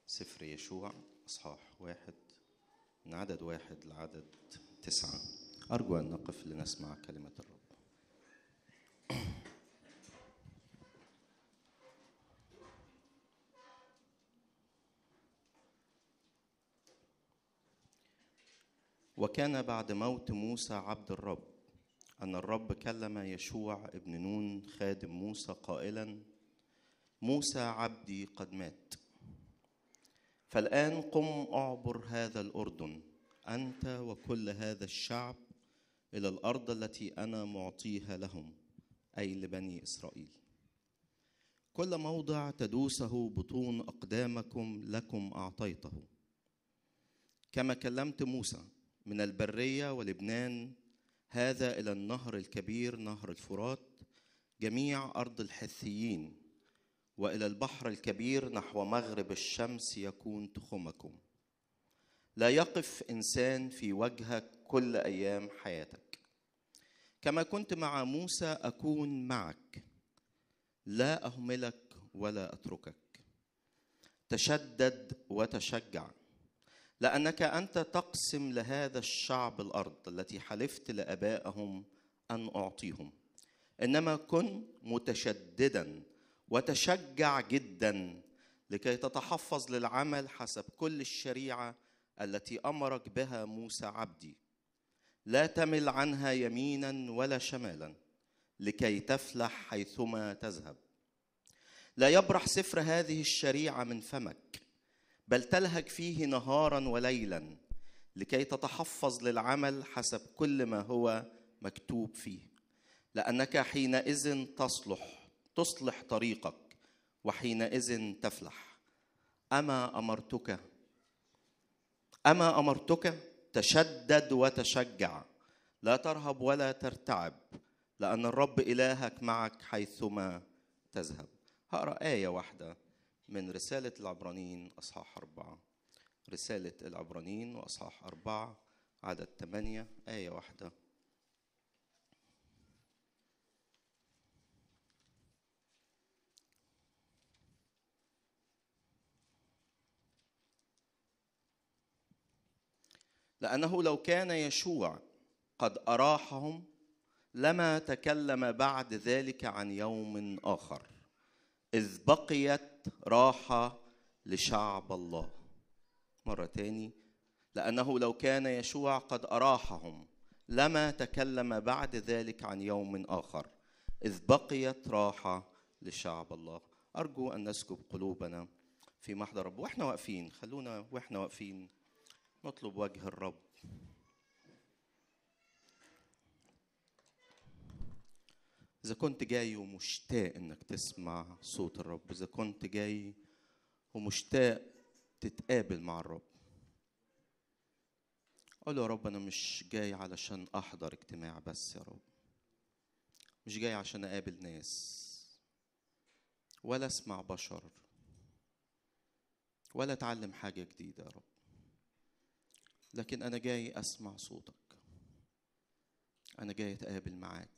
سفر يشوع إصحاح واحد من عدد واحد لعدد تسعة أرجو أن نقف لنسمع كلمة الرب وكان بعد موت موسى عبد الرب أن الرب كلم يشوع ابن نون خادم موسى قائلا موسى عبدي قد مات فالآن قم أعبر هذا الأردن أنت وكل هذا الشعب إلى الأرض التي أنا معطيها لهم أي لبني إسرائيل كل موضع تدوسه بطون أقدامكم لكم أعطيته كما كلمت موسى من البرية ولبنان هذا إلى النهر الكبير نهر الفرات جميع أرض الحثيين والى البحر الكبير نحو مغرب الشمس يكون تخمكم لا يقف انسان في وجهك كل ايام حياتك كما كنت مع موسى اكون معك لا اهملك ولا اتركك تشدد وتشجع لانك انت تقسم لهذا الشعب الارض التي حلفت لابائهم ان اعطيهم انما كن متشددا وتشجع جدا لكي تتحفظ للعمل حسب كل الشريعه التي امرك بها موسى عبدي لا تمل عنها يمينا ولا شمالا لكي تفلح حيثما تذهب لا يبرح سفر هذه الشريعه من فمك بل تلهج فيه نهارا وليلا لكي تتحفظ للعمل حسب كل ما هو مكتوب فيه لانك حينئذ تصلح تصلح طريقك وحينئذ تفلح اما امرتك اما امرتك تشدد وتشجع لا ترهب ولا ترتعب لان الرب الهك معك حيثما تذهب هقرا ايه واحده من رساله العبرانيين اصحاح اربعه رساله العبرانيين واصحاح اربعه عدد ثمانيه ايه واحده لأنه لو كان يشوع قد أراحهم لما تكلم بعد ذلك عن يوم آخر إذ بقيت راحة لشعب الله مرة تاني لأنه لو كان يشوع قد أراحهم لما تكلم بعد ذلك عن يوم آخر إذ بقيت راحة لشعب الله أرجو أن نسكب قلوبنا في محضر رب وإحنا واقفين خلونا وإحنا واقفين نطلب وجه الرب إذا كنت جاي ومشتاق إنك تسمع صوت الرب إذا كنت جاي ومشتاق تتقابل مع الرب قول له يا رب أنا مش جاي علشان أحضر اجتماع بس يا رب مش جاي عشان أقابل ناس ولا أسمع بشر ولا أتعلم حاجة جديدة يا رب لكن أنا جاي أسمع صوتك أنا جاي أتقابل معاك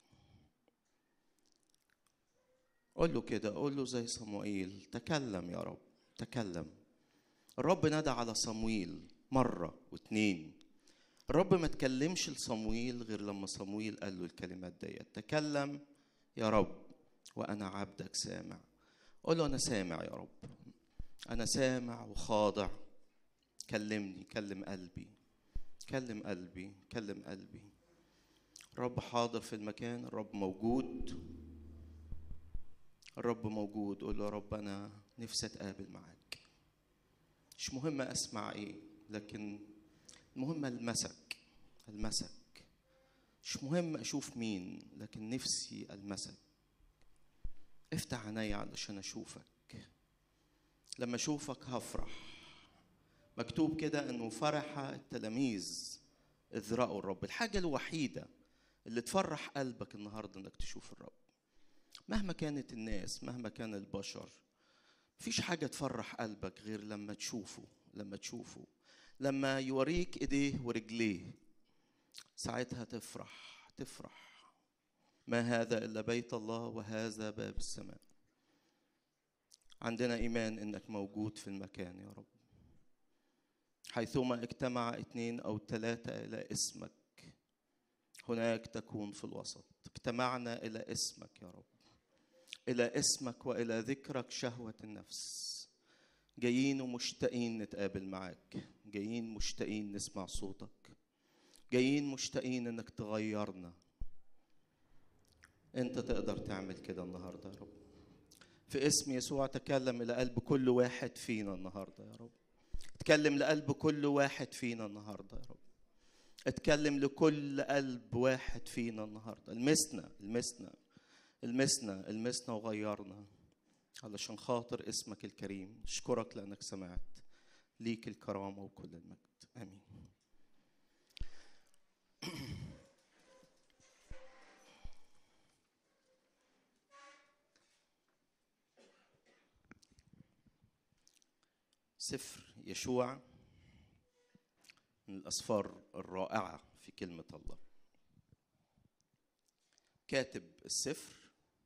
قول له كده قول له زي صموئيل تكلم يا رب تكلم الرب نادى على صمويل مرة واتنين الرب ما تكلمش لصمويل غير لما صمويل قال له الكلمات ديت تكلم يا رب وأنا عبدك سامع قول له أنا سامع يا رب أنا سامع وخاضع كلمني كلم قلبي كلم قلبي كلم قلبي الرب حاضر في المكان الرب موجود الرب موجود قول له يا رب انا نفسي اتقابل معاك مش مهم اسمع ايه لكن المهم المسك المسك مش مهم اشوف مين لكن نفسي المسك افتح عيني علشان اشوفك لما اشوفك هفرح مكتوب كده انه فرح التلاميذ اذ راوا الرب الحاجه الوحيده اللي تفرح قلبك النهارده انك تشوف الرب مهما كانت الناس مهما كان البشر مفيش حاجه تفرح قلبك غير لما تشوفه لما تشوفه لما يوريك ايديه ورجليه ساعتها تفرح تفرح ما هذا الا بيت الله وهذا باب السماء عندنا ايمان انك موجود في المكان يا رب حيثما اجتمع اثنين او ثلاثه الى اسمك هناك تكون في الوسط اجتمعنا الى اسمك يا رب الى اسمك والى ذكرك شهوه النفس جايين ومشتاقين نتقابل معاك جايين مشتاقين نسمع صوتك جايين مشتاقين انك تغيرنا انت تقدر تعمل كده النهارده يا رب في اسم يسوع تكلم الى قلب كل واحد فينا النهارده يا رب اتكلم لقلب كل واحد فينا النهارده يا رب اتكلم لكل قلب واحد فينا النهارده المسنا المسنا المسنا المسنا وغيرنا علشان خاطر اسمك الكريم اشكرك لانك سمعت ليك الكرامه وكل المجد امين سفر يشوع من الاسفار الرائعه في كلمه الله كاتب السفر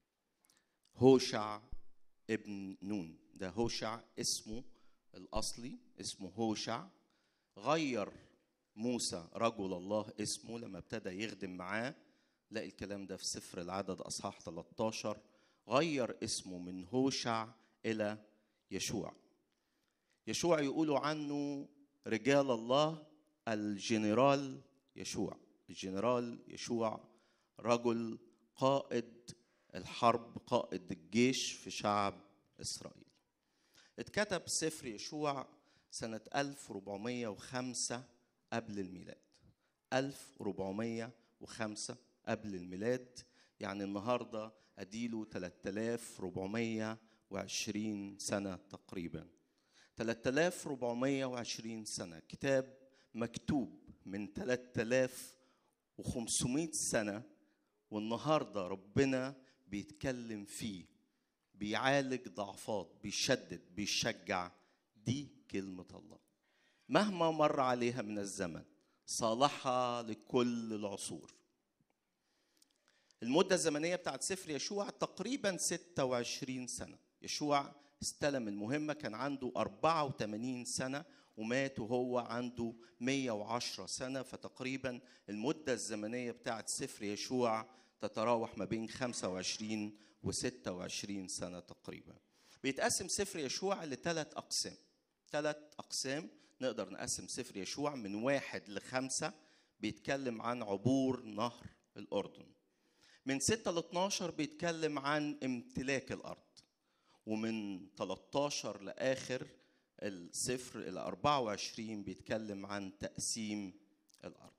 هوشع ابن نون ده هوشع اسمه الاصلي اسمه هوشع غير موسى رجل الله اسمه لما ابتدى يخدم معاه لاقي الكلام ده في سفر العدد اصحاح 13 غير اسمه من هوشع الى يشوع يشوع يقولوا عنه رجال الله الجنرال يشوع الجنرال يشوع رجل قائد الحرب قائد الجيش في شعب إسرائيل اتكتب سفر يشوع سنة 1405 قبل الميلاد 1405 قبل الميلاد يعني النهاردة أديله 3420 سنة تقريبا 3420 سنة كتاب مكتوب من 3500 سنة والنهاردة ربنا بيتكلم فيه بيعالج ضعفات بيشدد بيشجع دي كلمة الله مهما مر عليها من الزمن صالحها لكل العصور المدة الزمنية بتاعت سفر يشوع تقريبا 26 سنة يشوع استلم المهمة كان عنده 84 سنة ومات وهو عنده 110 سنة فتقريبا المدة الزمنية بتاعت سفر يشوع تتراوح ما بين 25 و 26 سنة تقريبا بيتقسم سفر يشوع لثلاث أقسام ثلاث أقسام نقدر نقسم سفر يشوع من واحد لخمسة بيتكلم عن عبور نهر الأردن من 6 ل 12 بيتكلم عن امتلاك الأرض ومن 13 لآخر السفر إلى 24 بيتكلم عن تقسيم الأرض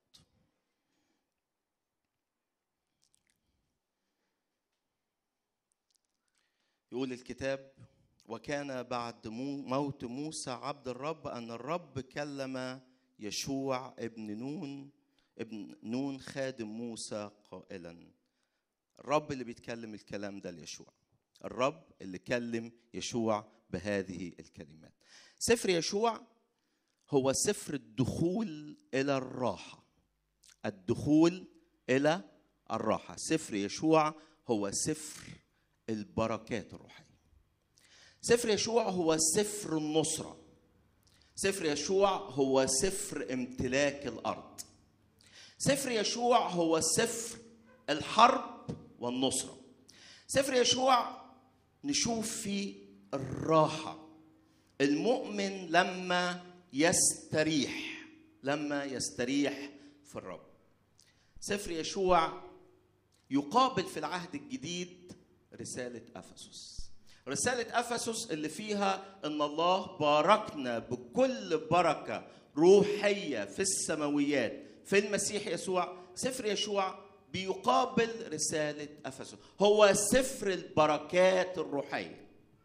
يقول الكتاب وكان بعد موت موسى عبد الرب ان الرب كلم يشوع ابن نون ابن نون خادم موسى قائلا الرب اللي بيتكلم الكلام ده ليشوع الرب اللي كلم يشوع بهذه الكلمات سفر يشوع هو سفر الدخول الى الراحه الدخول الى الراحه سفر يشوع هو سفر البركات الروحيه سفر يشوع هو سفر النصره سفر يشوع هو سفر امتلاك الارض سفر يشوع هو سفر الحرب والنصره سفر يشوع نشوف فيه الراحه المؤمن لما يستريح لما يستريح في الرب سفر يشوع يقابل في العهد الجديد رسالة أفسس رسالة أفسس اللي فيها أن الله باركنا بكل بركة روحية في السماويات في المسيح يسوع سفر يشوع بيقابل رسالة أفسس هو سفر البركات الروحية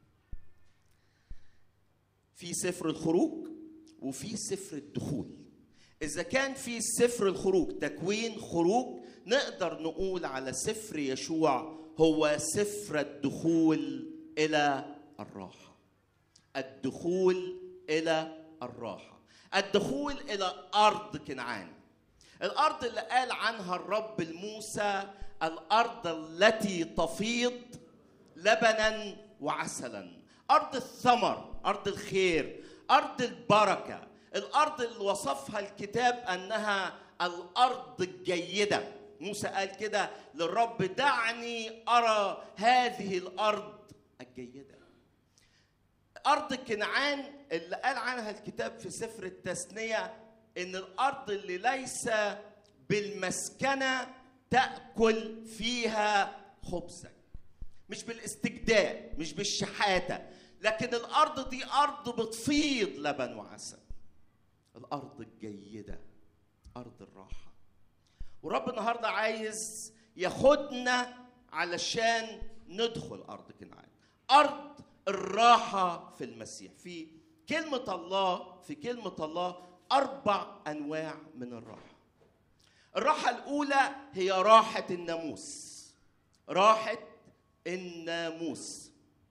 في سفر الخروج وفي سفر الدخول إذا كان في سفر الخروج تكوين خروج نقدر نقول على سفر يشوع هو سفر الدخول الى الراحه الدخول الى الراحه الدخول الى ارض كنعان الارض اللي قال عنها الرب لموسى الارض التي تفيض لبنا وعسلا ارض الثمر ارض الخير ارض البركه الارض اللي وصفها الكتاب انها الارض الجيده موسى قال كده للرب دعني ارى هذه الارض الجيده ارض كنعان اللي قال عنها الكتاب في سفر التثنيه ان الارض اللي ليس بالمسكنه تاكل فيها خبزك مش بالاستجداء مش بالشحاته لكن الارض دي ارض بتفيض لبن وعسل الارض الجيده ارض الراحه ورب النهارده عايز ياخدنا علشان ندخل ارض كنعان ارض الراحه في المسيح في كلمه الله في كلمه الله اربع انواع من الراحه الراحه الاولى هي راحه الناموس راحه الناموس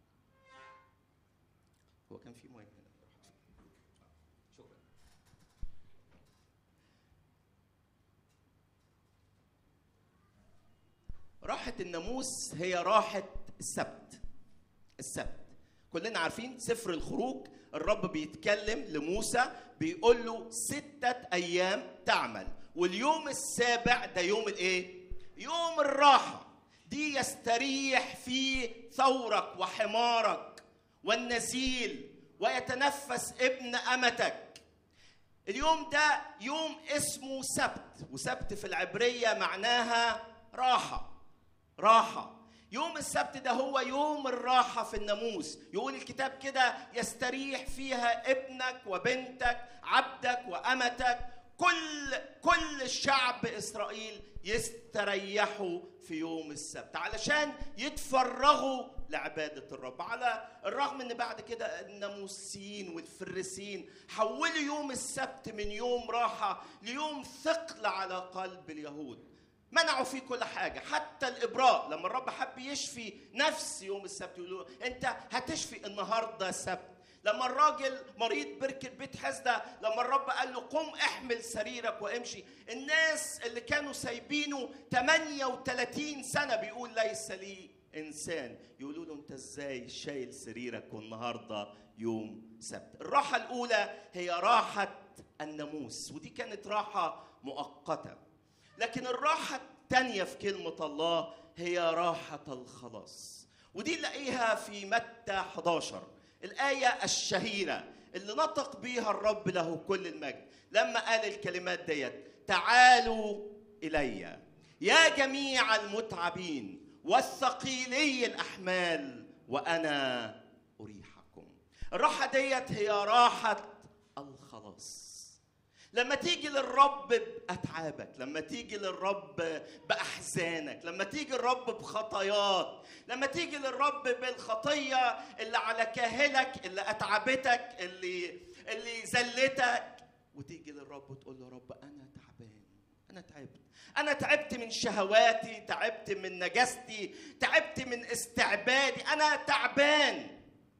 هو كان في مهم هنا شكرا راحة الناموس هي راحة السبت السبت كلنا عارفين سفر الخروج الرب بيتكلم لموسى بيقول له ستة أيام تعمل واليوم السابع ده يوم الإيه؟ يوم الراحة دي يستريح فيه ثورك وحمارك والنسيل ويتنفس ابن أمتك اليوم ده يوم اسمه سبت وسبت في العبرية معناها راحة راحة يوم السبت ده هو يوم الراحة في الناموس يقول الكتاب كده يستريح فيها ابنك وبنتك عبدك وأمتك كل كل الشعب إسرائيل يستريحوا في يوم السبت علشان يتفرغوا لعبادة الرب على الرغم ان بعد كده الناموسيين والفريسيين حولوا يوم السبت من يوم راحة ليوم ثقل على قلب اليهود منعوا فيه كل حاجة حتى الإبراء لما الرب حب يشفي نفس يوم السبت يقولوا له أنت هتشفي النهاردة سبت لما الراجل مريض بركة بيت حسدة لما الرب قال له قم احمل سريرك وامشي الناس اللي كانوا سايبينه 38 سنة بيقول ليس لي إنسان يقولوا له أنت إزاي شايل سريرك والنهاردة يوم سبت الراحة الأولى هي راحة الناموس ودي كانت راحة مؤقتة لكن الراحة الثانية في كلمة الله هي راحة الخلاص ودي نلاقيها في متى 11 الآية الشهيرة اللي نطق بيها الرب له كل المجد لما قال الكلمات ديت تعالوا إلي يا جميع المتعبين والثقيلي الأحمال وأنا أريحكم الراحة ديت هي راحة الخلاص لما تيجي للرب بأتعابك لما تيجي للرب بأحزانك لما تيجي الرب بخطاياك لما تيجي للرب بالخطية اللي على كاهلك اللي أتعبتك اللي اللي زلتك وتيجي للرب وتقول له رب أنا تعبان أنا تعبت أنا تعبت من شهواتي تعبت من نجاستي تعبت من استعبادي أنا تعبان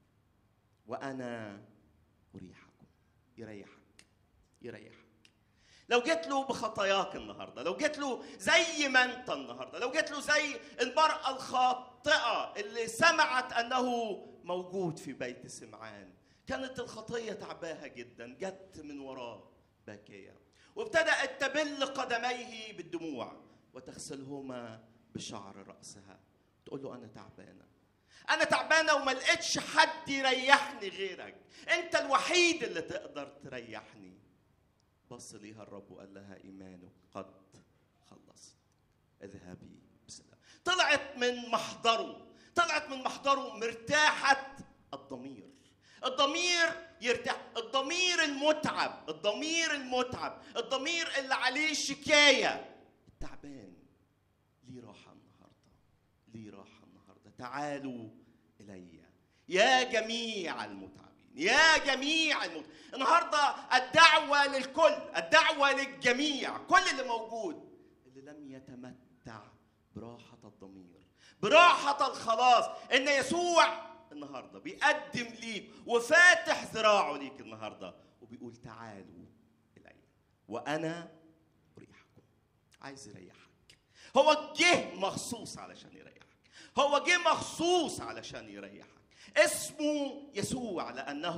وأنا أريحكم يريحك يريحك لو جيت له بخطاياك النهارده لو جيت له زي ما انت النهارده لو جيت له زي المراه الخاطئه اللي سمعت انه موجود في بيت سمعان كانت الخطيه تعباها جدا جت من وراه باكيه وابتدات تبل قدميه بالدموع وتغسلهما بشعر راسها تقول له انا تعبانه انا تعبانه وما لقيتش حد يريحني غيرك انت الوحيد اللي تقدر تريحني بص ليها الرب وقال لها ايمانك قد خلص اذهبي بسلام طلعت من محضره طلعت من محضره مرتاحه الضمير الضمير يرتاح الضمير المتعب الضمير المتعب الضمير اللي عليه شكايه التعبان ليه راحه النهارده ليه راحه النهارده تعالوا الي يا جميع المتعبين يا جميع المت... النهارده الدعوه للكل الدعوه للجميع كل اللي موجود اللي لم يتمتع براحه الضمير براحه الخلاص ان يسوع النهارده بيقدم ليك وفاتح ذراعه ليك النهارده وبيقول تعالوا الي وانا اريحكم عايز يريحك هو جه مخصوص علشان يريحك هو جه مخصوص علشان يريحك اسمه يسوع لانه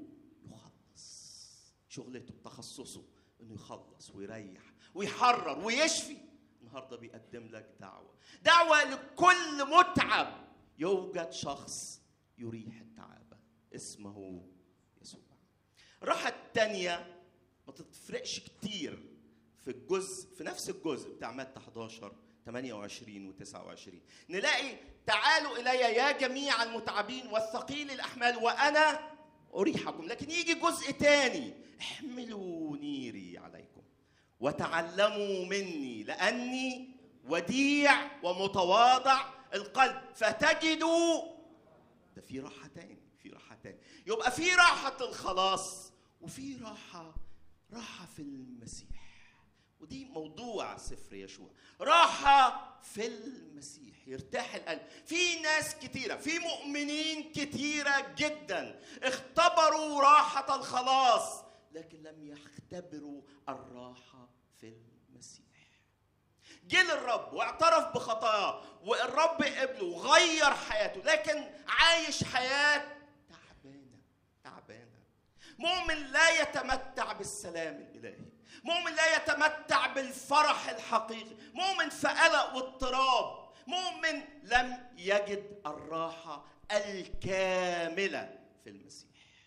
يخلص شغلته تخصصه انه يخلص ويريح ويحرر ويشفي النهارده بيقدم لك دعوه دعوه لكل متعب يوجد شخص يريح التعابه اسمه يسوع الراحه الثانيه ما تفرقش كتير في الجزء في نفس الجزء بتاع متى 11 28 و 29 نلاقي تعالوا الي يا جميع المتعبين والثقيل الاحمال وانا اريحكم لكن يجي جزء تاني احملوا نيري عليكم وتعلموا مني لاني وديع ومتواضع القلب فتجدوا ده في راحه تاني في راحه تاني يبقى في راحه الخلاص وفي راحه راحه في المسيح ودي موضوع سفر يشوع راحة في المسيح يرتاح القلب في ناس كتيرة في مؤمنين كتيرة جدا اختبروا راحة الخلاص لكن لم يختبروا الراحة في المسيح جه للرب واعترف بخطاياه والرب قبله وغير حياته لكن عايش حياة تعبانة تعبانة مؤمن لا يتمتع بالسلام الإلهي مؤمن لا يتمتع بالفرح الحقيقي مؤمن في قلق واضطراب مؤمن لم يجد الراحة الكاملة في المسيح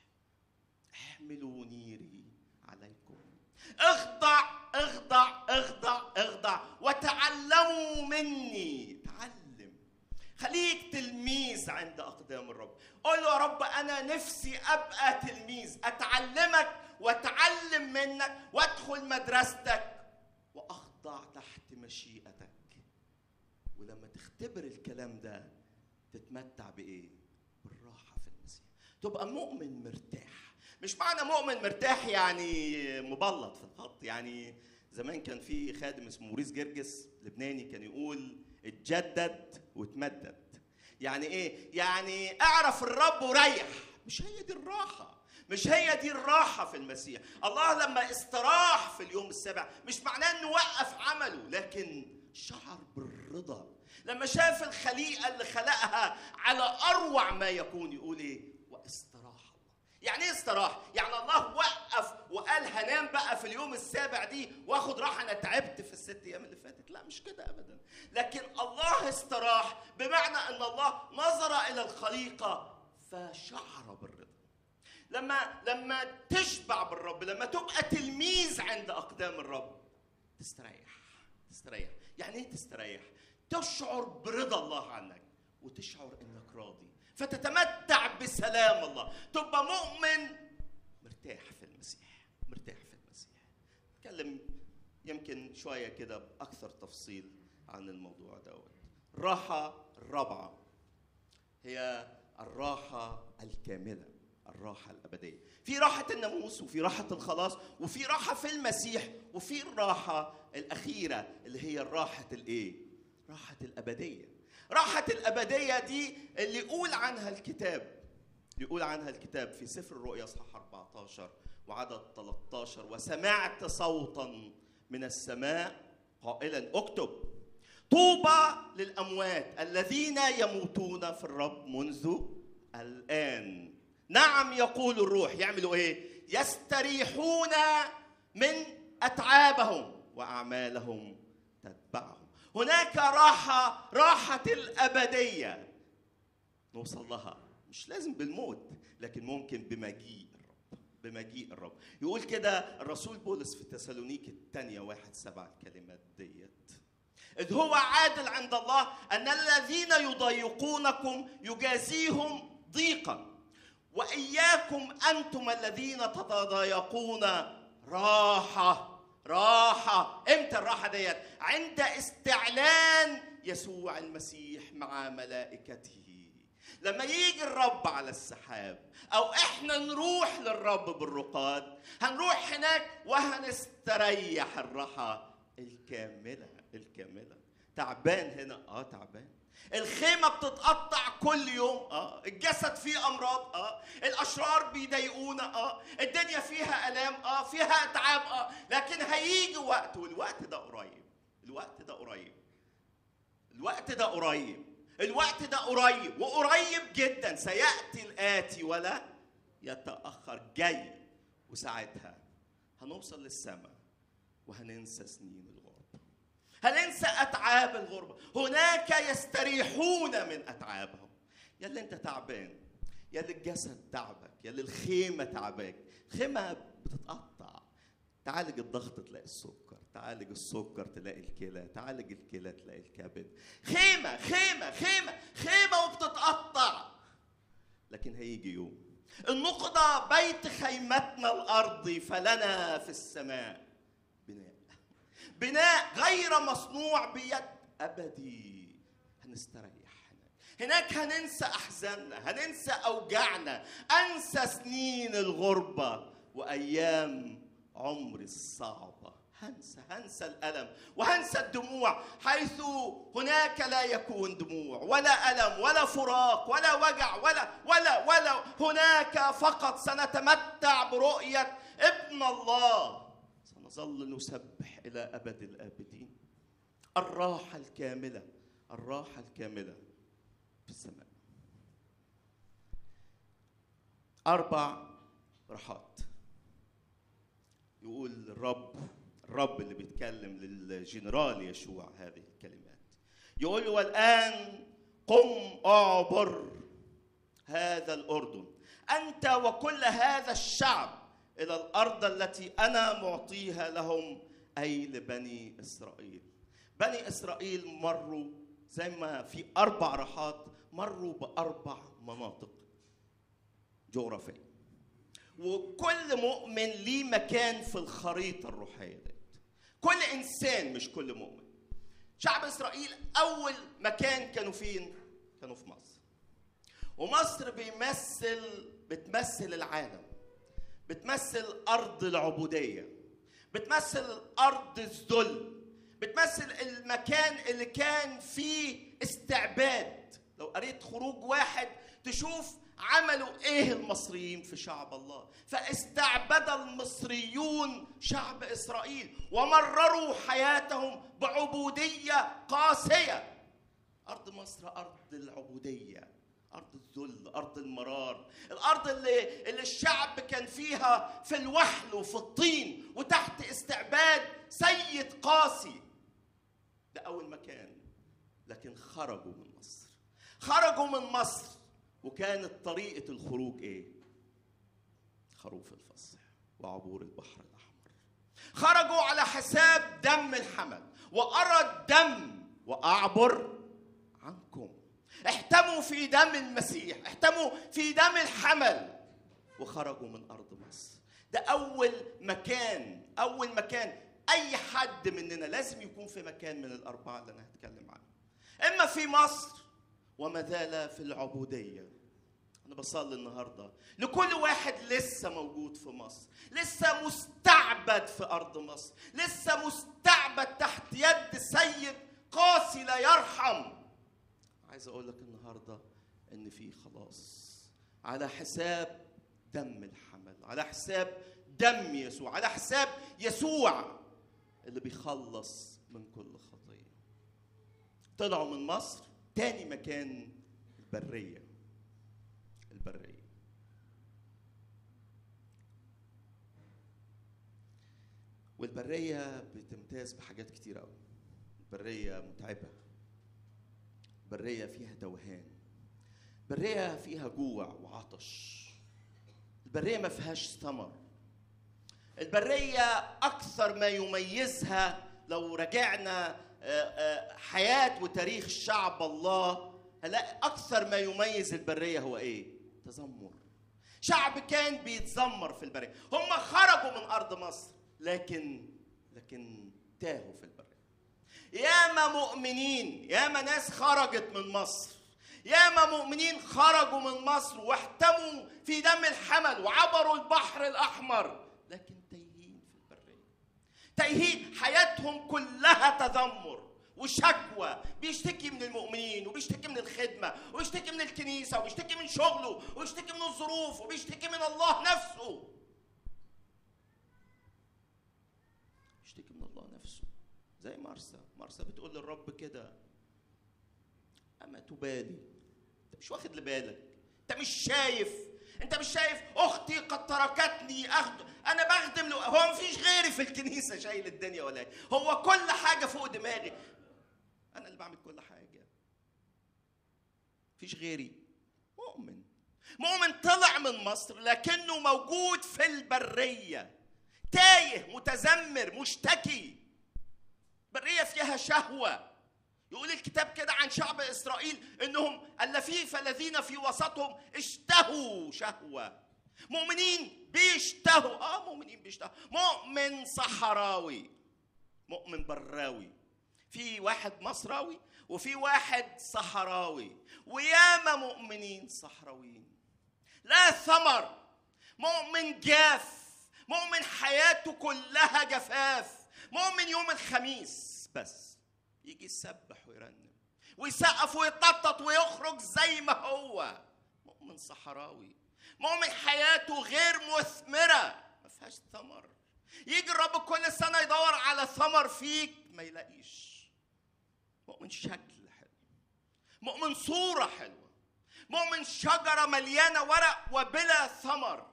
احملوا نيري عليكم اخضع اخضع اخضع اخضع وتعلموا مني تعلم خليك تلميذ عند اقدام الرب قول له يا رب انا نفسي ابقى تلميذ اتعلمك واتعلم منك وادخل مدرستك واخضع تحت مشيئتك ولما تختبر الكلام ده تتمتع بايه بالراحه في المسيح تبقى مؤمن مرتاح مش معنى مؤمن مرتاح يعني مبلط في الخط يعني زمان كان في خادم اسمه موريس جرجس لبناني كان يقول اتجدد وتمدد يعني ايه يعني اعرف الرب وريح مش هي دي الراحه مش هي دي الراحه في المسيح الله لما استراح في اليوم السابع مش معناه انه وقف عمله لكن شعر بالرضا لما شاف الخليقه اللي خلقها على اروع ما يكون يقول ايه واستراح الله يعني ايه استراح يعني الله وقف وقال هنام بقى في اليوم السابع دي واخد راحه انا تعبت في الست ايام اللي فاتت لا مش كده ابدا لكن الله استراح بمعنى ان الله نظر الى الخليقه فشعر بالرضا لما لما تشبع بالرب لما تبقى تلميذ عند اقدام الرب تستريح تستريح يعني ايه تستريح تشعر برضا الله عنك وتشعر انك راضي فتتمتع بسلام الله تبقى مؤمن مرتاح في المسيح مرتاح في المسيح نتكلم يمكن شويه كده باكثر تفصيل عن الموضوع دوت الراحه الرابعه هي الراحه الكامله الراحة الأبدية في راحة الناموس وفي راحة الخلاص وفي راحة في المسيح وفي الراحة الأخيرة اللي هي الراحة الإيه؟ راحة الأبدية راحة الأبدية دي اللي يقول عنها الكتاب يقول عنها الكتاب في سفر الرؤيا اصحاح 14 وعدد 13 وسمعت صوتا من السماء قائلا اكتب طوبى للاموات الذين يموتون في الرب منذ الان نعم يقول الروح يعملوا ايه يستريحون من اتعابهم واعمالهم تتبعهم هناك راحه راحه الابديه نوصل لها مش لازم بالموت لكن ممكن بمجيء الرب بمجيء الرب يقول كده الرسول بولس في تسالونيك الثانية واحد سبع الكلمات ديت إذ هو عادل عند الله أن الذين يضايقونكم يجازيهم ضيقا وإياكم أنتم الذين تتضايقون راحة راحة امتى الراحة ديت عند استعلان يسوع المسيح مع ملائكته لما يجي الرب على السحاب او احنا نروح للرب بالرقاد هنروح هناك وهنستريح الراحه الكامله الكامله تعبان هنا اه تعبان الخيمة بتتقطع كل يوم اه الجسد فيه أمراض اه الأشرار بيضايقونا اه الدنيا فيها آلام اه فيها أتعاب اه لكن هيجي وقت والوقت ده قريب الوقت ده قريب الوقت ده قريب الوقت ده قريب وقريب جدا سياتي الاتي ولا يتاخر جاي وساعتها هنوصل للسماء وهننسى سنين الغربه هننسى اتعاب الغربه هناك يستريحون من اتعابهم يا اللي انت تعبان يا اللي الجسد تعبك يا اللي الخيمه تعباك الخيمه بتتقطع تعالج الضغط تلاقي السكر تعالج السكر تلاقي الكلى تعالج الكلى تلاقي الكبد خيمة خيمة خيمة خيمة وبتتقطع لكن هيجي يوم النقطة بيت خيمتنا الأرضي فلنا في السماء بناء بناء غير مصنوع بيد أبدي هنستريح هناك هننسى أحزاننا هننسى أوجاعنا أنسى سنين الغربة وأيام عمري الصعبة هنسى هنسى الألم وهنسى الدموع حيث هناك لا يكون دموع ولا ألم ولا فراق ولا وجع ولا ولا ولا هناك فقط سنتمتع برؤية ابن الله سنظل نسبح إلى أبد الآبدين الراحة الكاملة الراحة الكاملة في السماء أربع راحات يقول الرب الرب اللي بيتكلم للجنرال يشوع هذه الكلمات يقول له والآن قم أعبر هذا الأردن أنت وكل هذا الشعب إلى الأرض التي أنا معطيها لهم أي لبني إسرائيل بني إسرائيل مروا زي ما في أربع راحات مروا بأربع مناطق جغرافية وكل مؤمن ليه مكان في الخريطة الروحية دي كل إنسان مش كل مؤمن شعب إسرائيل أول مكان كانوا فين؟ كانوا في مصر ومصر بيمثل بتمثل العالم بتمثل أرض العبودية بتمثل أرض الذل بتمثل المكان اللي كان فيه استعباد لو قريت خروج واحد تشوف عملوا ايه المصريين في شعب الله فاستعبد المصريون شعب اسرائيل ومرروا حياتهم بعبوديه قاسيه ارض مصر ارض العبوديه ارض الذل ارض المرار الارض اللي اللي الشعب كان فيها في الوحل وفي الطين وتحت استعباد سيد قاسي ده اول مكان لكن خرجوا من مصر خرجوا من مصر وكانت طريقة الخروج إيه؟ خروف الفصح وعبور البحر الأحمر خرجوا على حساب دم الحمل وأرى الدم وأعبر عنكم احتموا في دم المسيح احتموا في دم الحمل وخرجوا من أرض مصر ده أول مكان أول مكان أي حد مننا لازم يكون في مكان من الأربعة اللي أنا هتكلم عنهم إما في مصر وما زال في العبودية أنا بصلي النهاردة لكل واحد لسه موجود في مصر لسه مستعبد في أرض مصر لسه مستعبد تحت يد سيد قاسي لا يرحم عايز أقول لك النهاردة إن في خلاص على حساب دم الحمل على حساب دم يسوع على حساب يسوع اللي بيخلص من كل خطية طلعوا من مصر تاني مكان البرية البرية والبرية بتمتاز بحاجات كتير قوي البرية متعبة البرية فيها توهان البرية فيها جوع وعطش البرية ما فيهاش ثمر البرية أكثر ما يميزها لو رجعنا حياة وتاريخ شعب الله هنلاقي أكثر ما يميز البرية هو إيه؟ تذمر. شعب كان بيتذمر في البرية، هم خرجوا من أرض مصر لكن لكن تاهوا في البرية. ياما مؤمنين، ياما ناس خرجت من مصر. ياما مؤمنين خرجوا من مصر واحتموا في دم الحمل وعبروا البحر الأحمر، لكن تايهين في البرية. تايهين حياتهم كلها تذمر وشكوى بيشتكي من المؤمنين وبيشتكي من الخدمة وبيشتكي من الكنيسة وبيشتكي من شغله وبيشتكي من الظروف وبيشتكي من الله نفسه بيشتكي من الله نفسه زي مرسى مرسى بتقول للرب كده اما تبالي انت مش واخد لبالك انت مش شايف انت مش شايف اختي قد تركتني اخد انا بخدم له هو مفيش غيري في الكنيسه شايل الدنيا ولا ايه هو كل حاجه فوق دماغي انا اللي بعمل كل حاجه مفيش غيري مؤمن مؤمن طلع من مصر لكنه موجود في البريه تايه متذمر مشتكي بريه فيها شهوه يقول الكتاب كده عن شعب اسرائيل انهم اللفيف الذين في وسطهم اشتهوا شهوه مؤمنين بيشتهوا اه مؤمنين بيشتهوا مؤمن صحراوي مؤمن براوي في واحد مصراوي وفي واحد صحراوي وياما مؤمنين صحراويين لا ثمر مؤمن جاف مؤمن حياته كلها جفاف مؤمن يوم الخميس بس يجي يسبح ويرنم ويسقف ويتنطط ويخرج زي ما هو مؤمن صحراوي مؤمن حياته غير مثمرة ما فيهاش ثمر يجي الرب كل سنة يدور على ثمر فيك ما يلاقيش مؤمن شكل حلو مؤمن صورة حلوة مؤمن شجرة مليانة ورق وبلا ثمر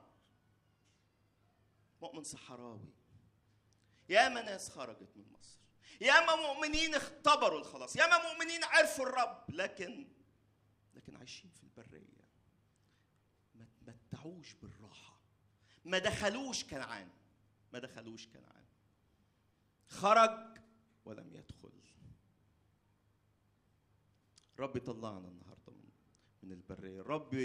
مؤمن صحراوي ياما ناس خرجت من مصر ياما مؤمنين اختبروا الخلاص ياما مؤمنين عرفوا الرب لكن لكن عايشين في البرية ما تمتعوش بالراحة ما دخلوش كنعان ما دخلوش كنعان خرج ولم يدخل رب يطلعنا النهارده من من البريه رب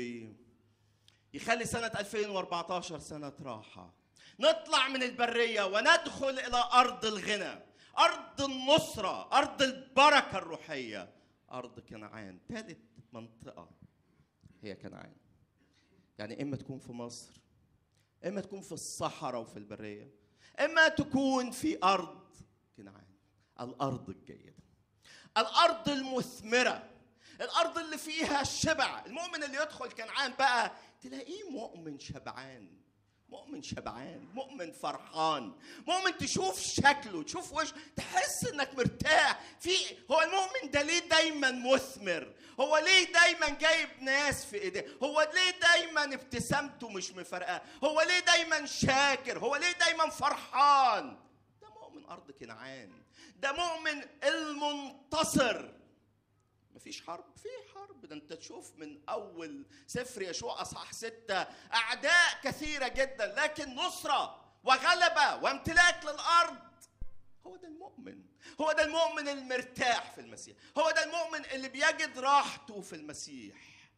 يخلي سنه 2014 سنه راحه نطلع من البريه وندخل الى ارض الغنى ارض النصره ارض البركه الروحيه ارض كنعان ثالث منطقه هي كنعان يعني اما تكون في مصر اما تكون في الصحراء وفي البريه اما تكون في ارض كنعان الارض الجيده الارض المثمره الارض اللي فيها الشبع المؤمن اللي يدخل كنعان بقى تلاقيه مؤمن شبعان مؤمن شبعان مؤمن فرحان مؤمن تشوف شكله تشوف وش تحس انك مرتاح في هو المؤمن ده ليه دايما مثمر هو ليه دايما جايب ناس في ايديه هو ليه دايما ابتسامته مش مفرقه هو ليه دايما شاكر هو ليه دايما فرحان ده مؤمن ارض كنعان ده مؤمن المنتصر مفيش حرب في حرب ده انت تشوف من اول سفر يشوع اصحاح ستة اعداء كثيرة جدا لكن نصرة وغلبة وامتلاك للارض هو ده المؤمن هو ده المؤمن المرتاح في المسيح هو ده المؤمن اللي بيجد راحته في المسيح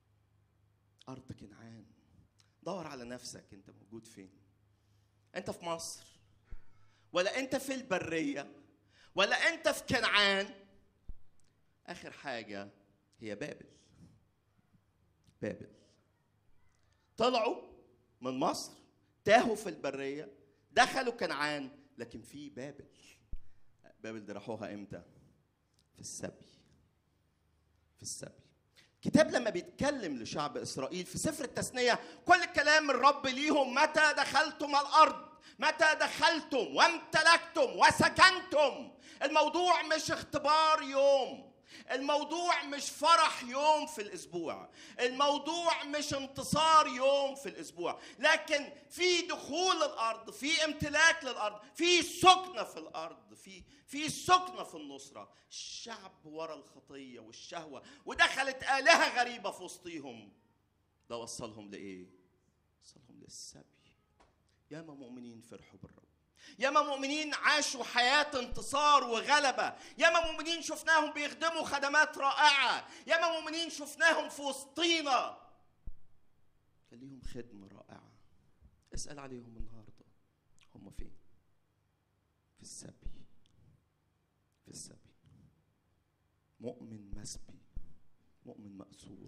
ارض كنعان دور على نفسك انت موجود فين انت في مصر ولا انت في البريه ولا انت في كنعان اخر حاجه هي بابل بابل طلعوا من مصر تاهوا في البريه دخلوا كنعان لكن في بابل بابل دي راحوها امتى في السبي في السبي الكتاب لما بيتكلم لشعب اسرائيل في سفر التثنيه كل كلام الرب ليهم متى دخلتم الارض متى دخلتم وامتلكتم وسكنتم الموضوع مش اختبار يوم الموضوع مش فرح يوم في الاسبوع الموضوع مش انتصار يوم في الاسبوع لكن في دخول الارض في امتلاك للارض في سكنه في الارض في في سكنه في النصره الشعب ورا الخطيه والشهوه ودخلت الهه غريبه في وسطيهم ده وصلهم لايه وصلهم للسبي ياما مؤمنين فرحوا بالرب ياما مؤمنين عاشوا حياة انتصار وغلبة ياما مؤمنين شفناهم بيخدموا خدمات رائعة ياما مؤمنين شفناهم في وسطينا كان ليهم خدمة رائعة اسأل عليهم النهاردة هم فين في السبي في السبي مؤمن مسبي مؤمن مأسور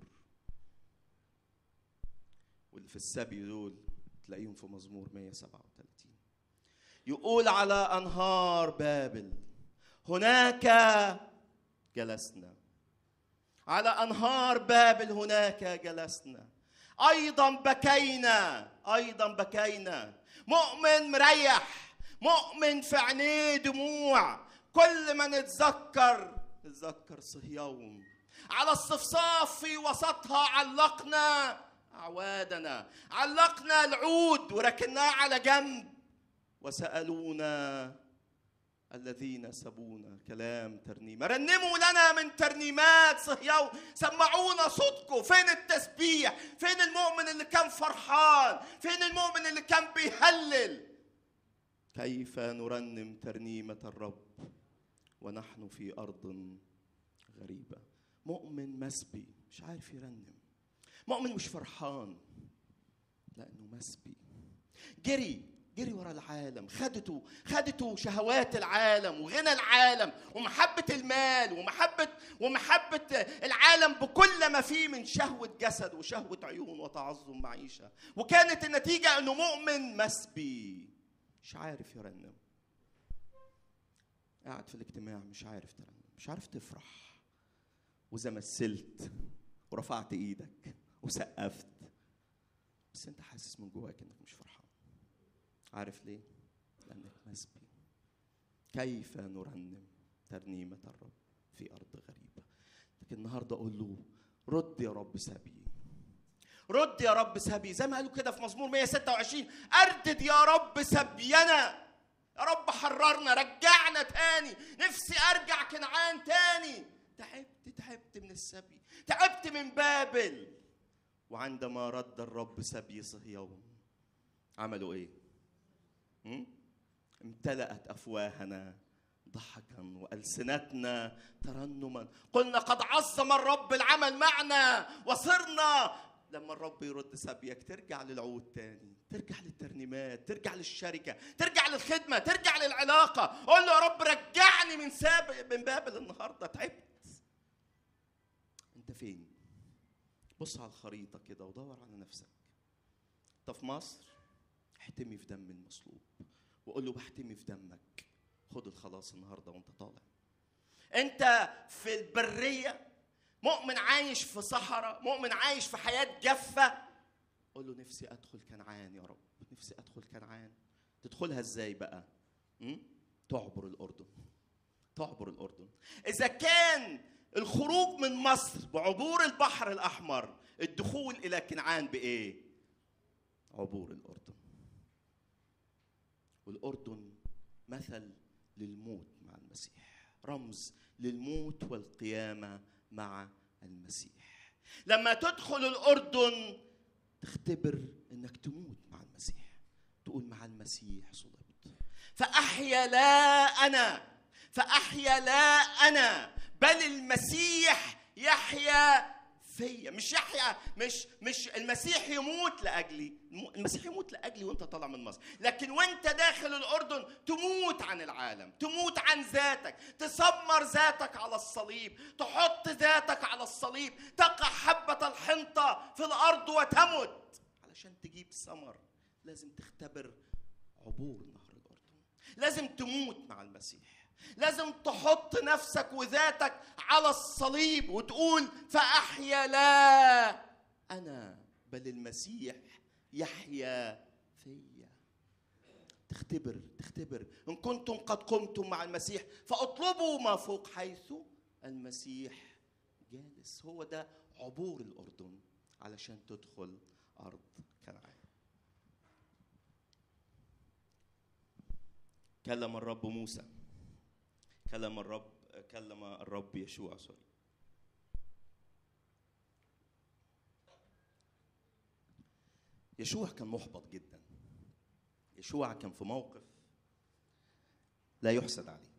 واللي في السبي دول تلاقيهم في مزمور 137 يقول على انهار بابل هناك جلسنا على انهار بابل هناك جلسنا ايضا بكينا ايضا بكينا مؤمن مريح مؤمن في عينيه دموع كل ما نتذكر نتذكر صهيون على الصفصاف في وسطها علقنا أعوادنا علقنا العود وركناه على جنب وسألونا الذين سبونا كلام ترنيمة رنموا لنا من ترنيمات صهيون سمعونا صوتكم فين التسبيح فين المؤمن اللي كان فرحان فين المؤمن اللي كان بيهلل كيف نرنم ترنيمة الرب ونحن في أرض غريبة مؤمن مسبي مش عارف يرنم مؤمن مش فرحان لأنه مسبي جري جري ورا العالم خدته خدته شهوات العالم وغنى العالم ومحبة المال ومحبة ومحبة العالم بكل ما فيه من شهوة جسد وشهوة عيون وتعظم معيشة وكانت النتيجة انه مؤمن مسبي مش عارف يرنم قاعد في الاجتماع مش عارف ترنم مش عارف تفرح واذا مثلت ورفعت ايدك وسقفت بس انت حاسس من جواك انك مش فرحان عارف ليه لانك مسبي كيف نرنم ترنيمة الرب في أرض غريبة لكن النهاردة أقول له رد يا رب سبي رد يا رب سبي زي ما قالوا كده في مزمور 126 أردد يا رب سبينا يا رب حررنا رجعنا تاني نفسي أرجع كنعان تاني تعبت تعبت من السبي تعبت من بابل وعندما رد الرب سبي صهيون عملوا ايه م? امتلأت أفواهنا ضحكا وألسنتنا ترنما قلنا قد عظم الرب العمل معنا وصرنا لما الرب يرد سبيك ترجع للعود تاني ترجع للترنيمات ترجع للشركة ترجع للخدمة ترجع للعلاقة قول له يا رب رجعني من ساب من بابل النهاردة تعبت انت فين بص على الخريطة كده ودور على نفسك انت في مصر احتمي في دم المصلوب وقول له بحتمي في دمك خد الخلاص النهارده وانت طالع انت في البريه مؤمن عايش في صحراء مؤمن عايش في حياه جافه قول له نفسي ادخل كنعان يا رب نفسي ادخل كنعان تدخلها ازاي بقى م? تعبر الاردن تعبر الاردن اذا كان الخروج من مصر بعبور البحر الاحمر الدخول الى كنعان بايه عبور الاردن والاردن مثل للموت مع المسيح رمز للموت والقيامه مع المسيح لما تدخل الاردن تختبر انك تموت مع المسيح تقول مع المسيح صلبت فاحيا لا انا فاحيا لا انا بل المسيح يحيا فيا مش يحيا مش مش المسيح يموت لاجلي المسيح يموت لاجلي وانت طالع من مصر لكن وانت داخل الاردن تموت عن العالم تموت عن ذاتك تسمر ذاتك على الصليب تحط ذاتك على الصليب تقع حبه الحنطه في الارض وتمت علشان تجيب ثمر لازم تختبر عبور نهر الاردن لازم تموت مع المسيح لازم تحط نفسك وذاتك على الصليب وتقول فأحيا لا أنا بل المسيح يحيا فيا تختبر تختبر إن كنتم قد قمتم مع المسيح فاطلبوا ما فوق حيث المسيح جالس هو ده عبور الأردن علشان تدخل أرض كنعان كلم الرب موسى كلم الرب كلم الرب يشوع سوري يشوع كان محبط جدا يشوع كان في موقف لا يحسد عليه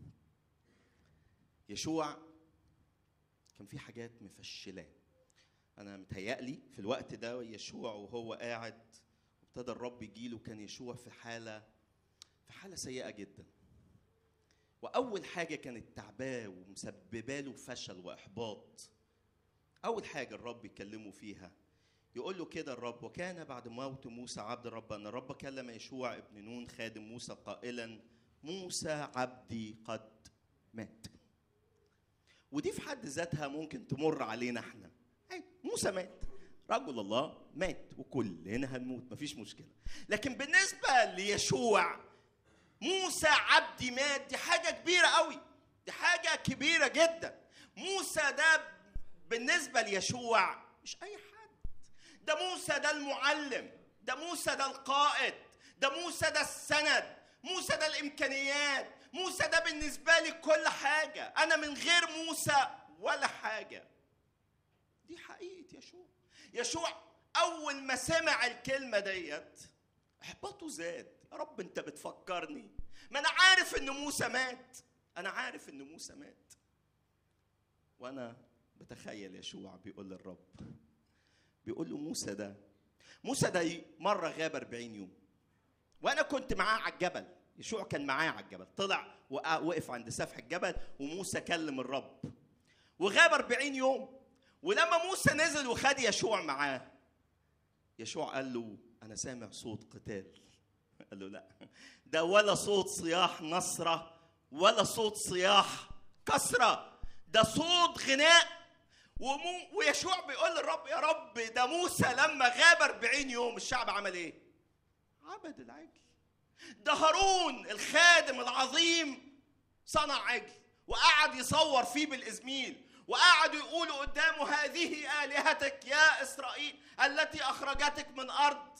يشوع كان في حاجات مفشلاه انا متهيألي في الوقت ده يشوع وهو قاعد ابتدى الرب يجيله كان يشوع في حاله في حاله سيئه جدا واول حاجه كانت تعباه ومسببه له فشل واحباط اول حاجه الرب يكلمه فيها يقول له كده الرب وكان بعد موت موسى عبد الرب ان الرب كلم يشوع ابن نون خادم موسى قائلا موسى عبدي قد مات ودي في حد ذاتها ممكن تمر علينا احنا أي موسى مات رجل الله مات وكلنا هنموت مفيش مشكله لكن بالنسبه ليشوع موسى عبدي مات دي حاجة كبيرة قوي دي حاجة كبيرة جدا موسى ده بالنسبه ليشوع مش اي حد ده موسى ده المعلم ده موسى ده القائد ده موسى ده السند موسى ده الامكانيات موسى ده بالنسبه لي كل حاجه انا من غير موسى ولا حاجه دي حقيقه يشوع يشوع اول ما سمع الكلمه ديت احباطه زاد يا رب انت بتفكرني ما انا عارف ان موسى مات انا عارف ان موسى مات وانا بتخيل يشوع بيقول للرب بيقول له موسى ده موسى ده مره غاب 40 يوم وانا كنت معاه على الجبل يشوع كان معاه على الجبل طلع وقف عند سفح الجبل وموسى كلم الرب وغاب 40 يوم ولما موسى نزل وخد يشوع معاه يشوع قال له انا سامع صوت قتال قال له لا ده ولا صوت صياح نصرة ولا صوت صياح كسرة ده صوت غناء ومو ويشوع بيقول للرب يا رب ده موسى لما غاب 40 يوم الشعب عمل ايه؟ عبد العجل ده هارون الخادم العظيم صنع عجل وقعد يصور فيه بالازميل وقعدوا يقولوا قدامه هذه آلهتك يا إسرائيل التي أخرجتك من أرض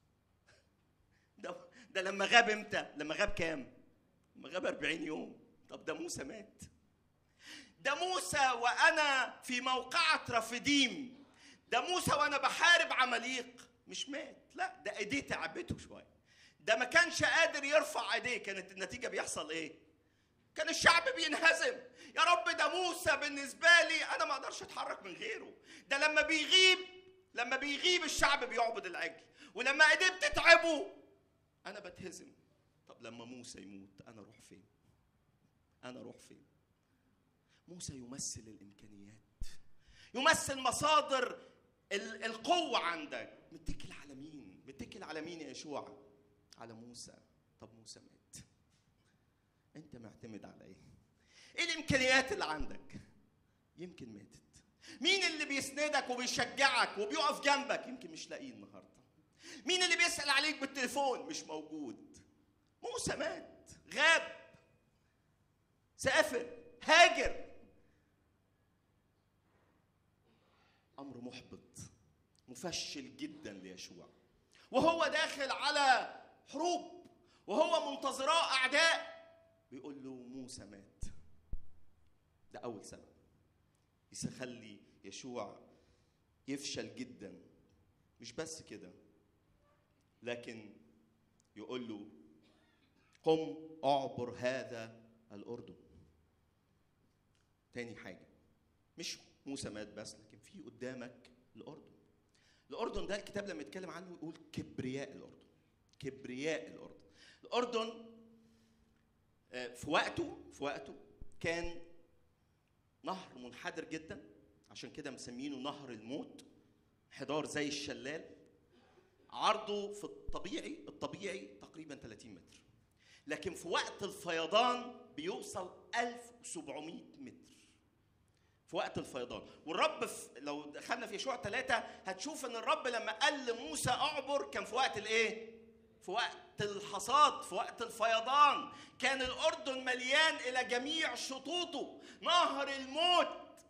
ده, ده لما غاب امتى؟ لما غاب كام؟ لما غاب 40 يوم طب ده موسى مات ده موسى وأنا في موقعة رفديم ده موسى وأنا بحارب عماليق مش مات لا ده ايديه تعبته شويه ده ما كانش قادر يرفع ايديه كانت النتيجه بيحصل ايه كان الشعب بينهزم يا رب ده موسى بالنسبة لي أنا ما أقدرش أتحرك من غيره ده لما بيغيب لما بيغيب الشعب بيعبد العجل ولما إيديه بتتعبه أنا بتهزم طب لما موسى يموت أنا أروح فين؟ أنا أروح فين؟ موسى يمثل الإمكانيات يمثل مصادر القوة عندك متكل على مين؟ متكل على مين يا يشوع؟ على موسى طب موسى مات انت معتمد على ايه ايه الامكانيات اللي عندك يمكن ماتت مين اللي بيسندك وبيشجعك وبيقف جنبك يمكن مش لاقيه النهارده مين اللي بيسال عليك بالتليفون مش موجود موسى مات غاب سافر هاجر امر محبط مفشل جدا ليشوع وهو داخل على حروب وهو منتظراه اعداء بيقول له موسى مات ده اول سبب يخلي يشوع يفشل جدا مش بس كده لكن يقول له قم اعبر هذا الاردن تاني حاجه مش موسى مات بس لكن في قدامك الاردن الاردن ده الكتاب لما يتكلم عنه يقول كبرياء الاردن كبرياء الاردن الاردن في وقته في وقته كان نهر منحدر جدا عشان كده مسمينه نهر الموت حضار زي الشلال عرضه في الطبيعي الطبيعي تقريبا 30 متر لكن في وقت الفيضان بيوصل 1700 متر في وقت الفيضان والرب في لو دخلنا في يشوع ثلاثة هتشوف ان الرب لما قال لموسى اعبر كان في وقت الايه؟ في وقت الحصاد في وقت الفيضان كان الاردن مليان الى جميع شطوطه نهر الموت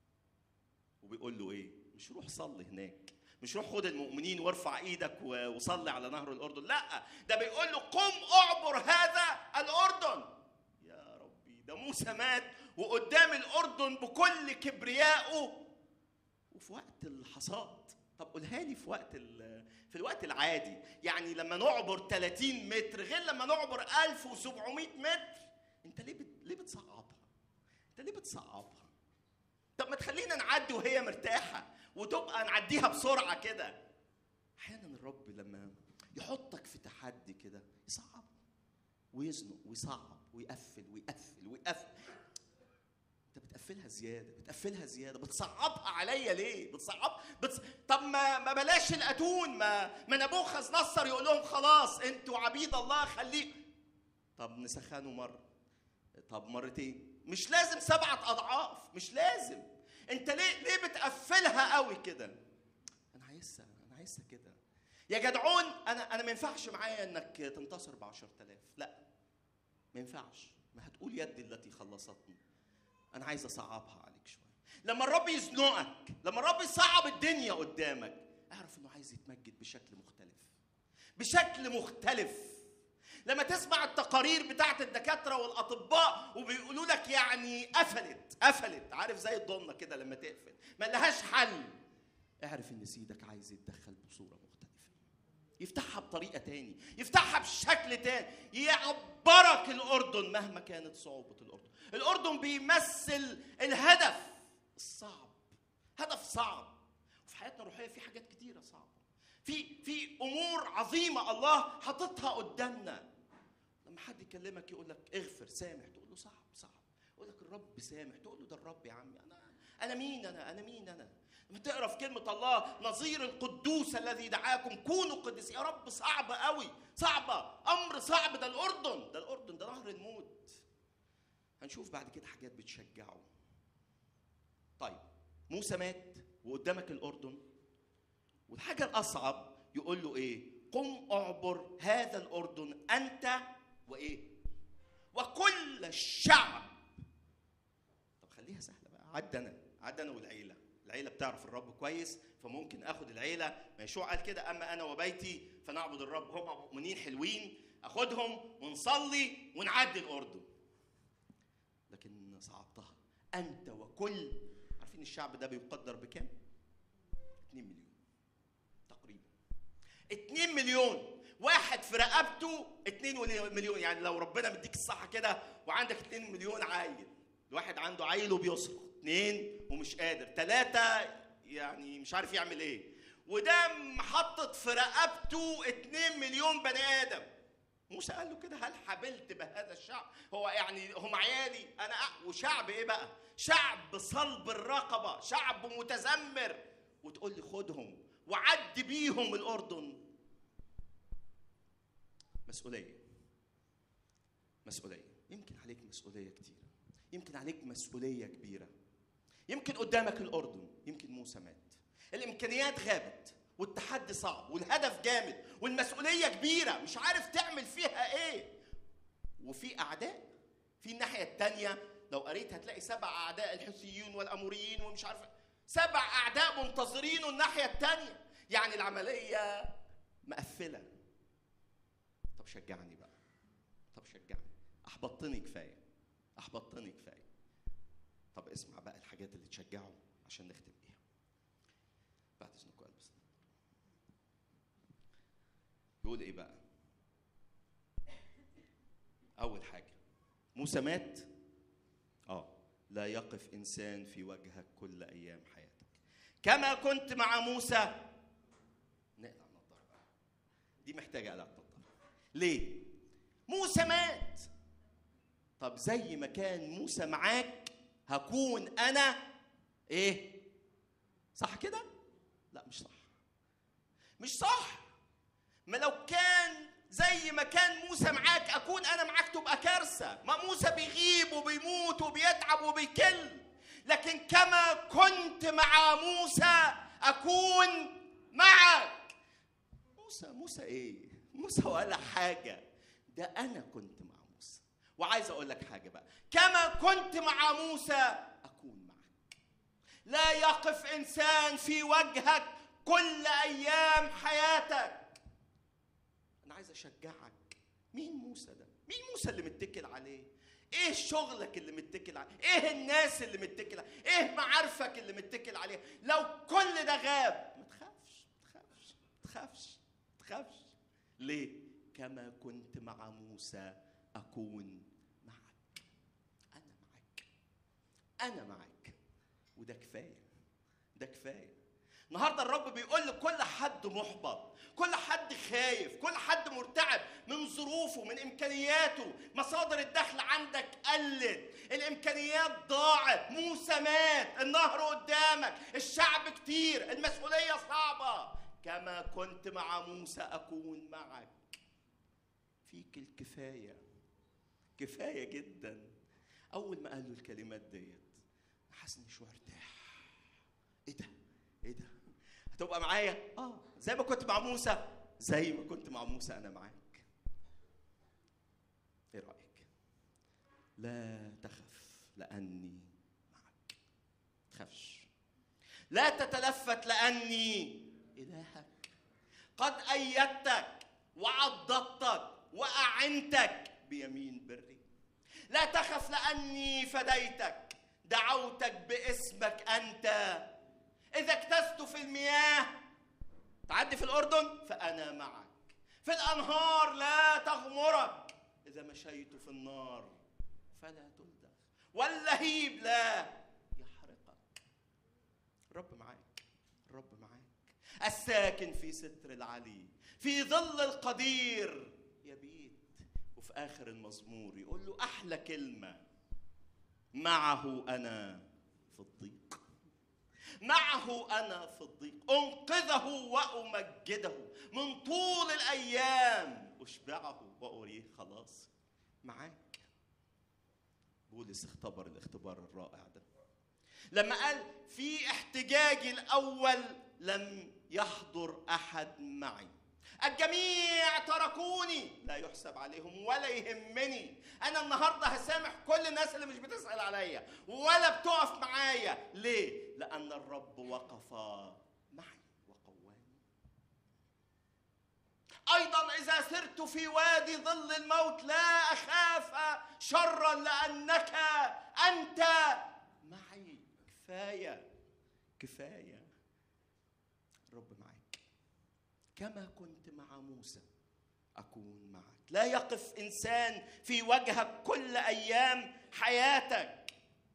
وبيقول له ايه مش روح صلي هناك مش روح خد المؤمنين وارفع ايدك وصلي على نهر الاردن لا ده بيقول له قم اعبر هذا الاردن يا ربي ده موسى مات وقدام الاردن بكل كبريائه وفي وقت الحصاد طب قولها لي في وقت في الوقت العادي يعني لما نعبر 30 متر غير لما نعبر 1700 متر انت ليه بت... ليه بتصعبها انت ليه بتصعبها طب ما تخلينا نعدي وهي مرتاحه وتبقى نعديها بسرعه كده احيانا الرب لما يحطك في تحدي كده يصعب ويزنق ويصعب ويقفل ويقفل ويقفل انت بتقفلها زياده بتقفلها زياده بتصعبها عليا ليه بتصعب بتص... طب ما ما بلاش الاتون ما ما نبوخذ نصر يقول لهم خلاص انتوا عبيد الله خليه طب نسخنه مره طب مرتين مش لازم سبعه اضعاف مش لازم انت ليه ليه بتقفلها قوي كده انا عايزها انا عايزها كده يا جدعون انا انا ما ينفعش معايا انك تنتصر ب 10000 لا ما ينفعش ما هتقول يدي التي خلصتني انا عايز اصعبها عليك شويه لما الرب يزنقك لما الرب يصعب الدنيا قدامك اعرف انه عايز يتمجد بشكل مختلف بشكل مختلف لما تسمع التقارير بتاعت الدكاترة والأطباء وبيقولوا لك يعني قفلت قفلت عارف زي الضمنة كده لما تقفل ما لهاش حل اعرف ان سيدك عايز يتدخل بصورة مختلفة يفتحها بطريقة تاني يفتحها بشكل تاني يعبرك الأردن مهما كانت صعوبة الأردن الأردن بيمثل الهدف الصعب هدف صعب وفي حياتنا الروحية في حاجات كتيرة صعبة في في امور عظيمه الله حاططها قدامنا لما حد يكلمك يقول لك اغفر سامح تقول له صعب صعب يقول لك الرب سامح تقول له ده الرب يا عمي انا انا مين انا انا مين انا لما تقرا في كلمه الله نظير القدوس الذي دعاكم كونوا قديسين يا رب صعب قوي صعبه امر صعب ده الاردن ده الاردن ده نهر الموت هنشوف بعد كده حاجات بتشجعه طيب موسى مات وقدامك الاردن والحاجة الأصعب يقول له إيه؟ قم أعبر هذا الأردن أنت وإيه؟ وكل الشعب. طب خليها سهلة بقى، عد أنا، عد أنا والعيلة، العيلة بتعرف الرب كويس فممكن آخد العيلة، ما يشوع قال كده أما أنا وبيتي فنعبد الرب، هم مؤمنين حلوين، آخدهم ونصلي ونعدي الأردن. لكن صعبتها، أنت وكل عارفين الشعب ده بيقدر بكام؟ 2 مليون. تقريبا 2 مليون واحد في رقبته 2 مليون يعني لو ربنا مديك الصحه كده وعندك 2 مليون عيل الواحد عنده عيل وبيصرخ اثنين ومش قادر ثلاثة يعني مش عارف يعمل ايه وده محطط في رقبته 2 مليون بني ادم موسى قال له كده هل حبلت بهذا الشعب هو يعني هم عيالي انا أ... وشعب ايه بقى شعب صلب الرقبه شعب متذمر وتقول لي خدهم وعد بيهم الاردن مسؤوليه مسؤوليه يمكن عليك مسؤوليه كتيره يمكن عليك مسؤوليه كبيره يمكن قدامك الاردن يمكن موسى مات الامكانيات غابت والتحدي صعب والهدف جامد والمسؤوليه كبيره مش عارف تعمل فيها ايه وفي اعداء في الناحيه الثانيه لو قريت هتلاقي سبع اعداء الحوثيين والاموريين ومش عارف سبع اعداء منتظرينه الناحيه الثانيه يعني العمليه مقفله طب شجعني بقى طب شجعني احبطتني كفايه احبطتني كفايه طب اسمع بقى الحاجات اللي تشجعه عشان نختم بيها بعد اذنكم البس يقول ايه بقى اول حاجه موسى مات اه لا يقف انسان في وجهك كل ايام حياتك كما كنت مع موسى نقلع النضاره بقى دي محتاجه قلع النضاره ليه موسى مات طب زي ما كان موسى معاك هكون انا ايه صح كده لا مش صح مش صح ما لو كان زي ما كان موسى معاك اكون انا معاك تبقى كارثه ما موسى بيغيب وبيموت وبيتعب وبيكل لكن كما كنت مع موسى اكون معك موسى موسى ايه موسى ولا حاجه ده انا كنت مع موسى وعايز اقول لك حاجه بقى كما كنت مع موسى اكون معك لا يقف انسان في وجهك كل ايام حياتك انا عايز اشجعك مين موسى ده مين موسى اللي متكل عليه ايه شغلك اللي متكل عليه ايه الناس اللي متكل عليه ايه معارفك اللي متكل عليها لو كل ده غاب ما تخافش ما تخافش ما تخافش ما تخافش ليه كما كنت مع موسى اكون معك انا معك انا معك وده كفايه ده كفايه النهارده الرب بيقول لكل حد محبط كل حد خايف كل حد مرتعب من ظروفه من امكانياته مصادر الدخل عندك قلت الامكانيات ضاعت موسى مات النهر قدامك الشعب كتير المسؤوليه صعبه كما كنت مع موسى اكون معك فيك الكفايه كفايه جدا اول ما قال له الكلمات ديت حاسس اني شو ارتاح ايه ده ايه ده هتبقى معايا اه زي ما كنت مع موسى زي ما كنت مع موسى انا معاك ايه رايك لا تخف لاني معك تخافش لا تتلفت لاني الهك قد ايدتك وعضدتك واعنتك بيمين بري لا تخف لاني فديتك دعوتك باسمك انت اذا اكتست في المياه تعدي في الاردن فانا معك في الانهار لا تغمرك اذا مشيت في النار فلا تلدغ واللهيب لا يحرقك الرب معاك الرب معاك الساكن في ستر العلي في ظل القدير يبيت وفي اخر المزمور يقول له احلى كلمه معه انا في الضيق معه انا في الضيق انقذه وامجده من طول الايام اشبعه واريه خلاص معاك بولس اختبر الاختبار الرائع ده لما قال في احتجاجي الاول لم يحضر احد معي الجميع تركوني لا يحسب عليهم ولا يهمني انا النهارده هسامح كل الناس اللي مش بتسال عليا ولا بتقف معايا ليه لان الرب وقف معي وقواني ايضا اذا سرت في وادي ظل الموت لا اخاف شرا لانك انت معي كفايه كفايه الرب معاك كما كنت مع موسى اكون معك لا يقف انسان في وجهك كل ايام حياتك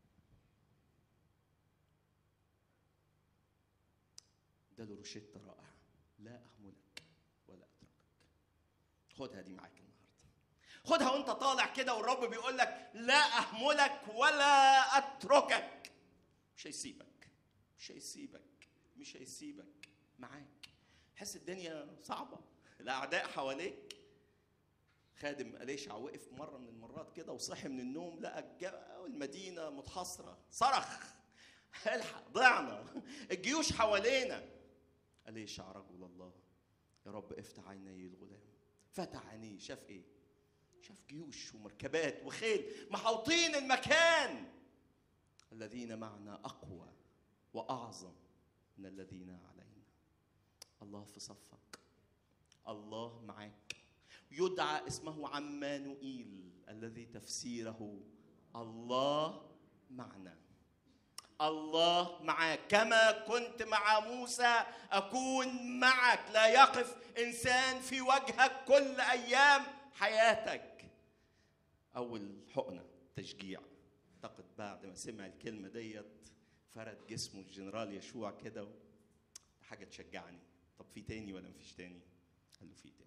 ده له روشته رائعه لا اهملك ولا اتركك خدها دي معاك النهارده خدها وانت طالع كده والرب بيقول لك لا اهملك ولا اتركك مش هيسيبك مش هيسيبك مش هيسيبك معاك حس الدنيا صعبه الاعداء حواليك خادم أليشع وقف مرة من المرات كده وصحي من النوم لقى الج- المدينة متحصرة صرخ الحق ضعنا الجيوش حوالينا أليشع رجل الله يا رب افتح عيني الغلام فتح عينيه شاف ايه شاف جيوش ومركبات وخيل محوطين المكان الذين معنا أقوى وأعظم من الذين علينا الله في صفك الله معاك يدعى اسمه عمانوئيل الذي تفسيره الله معنا الله معك كما كنت مع موسى اكون معك لا يقف انسان في وجهك كل ايام حياتك اول حقنه تشجيع اعتقد بعد ما سمع الكلمه ديت فرد جسمه الجنرال يشوع كده حاجه تشجعني طب في تاني ولا مفيش تاني قال له في تاني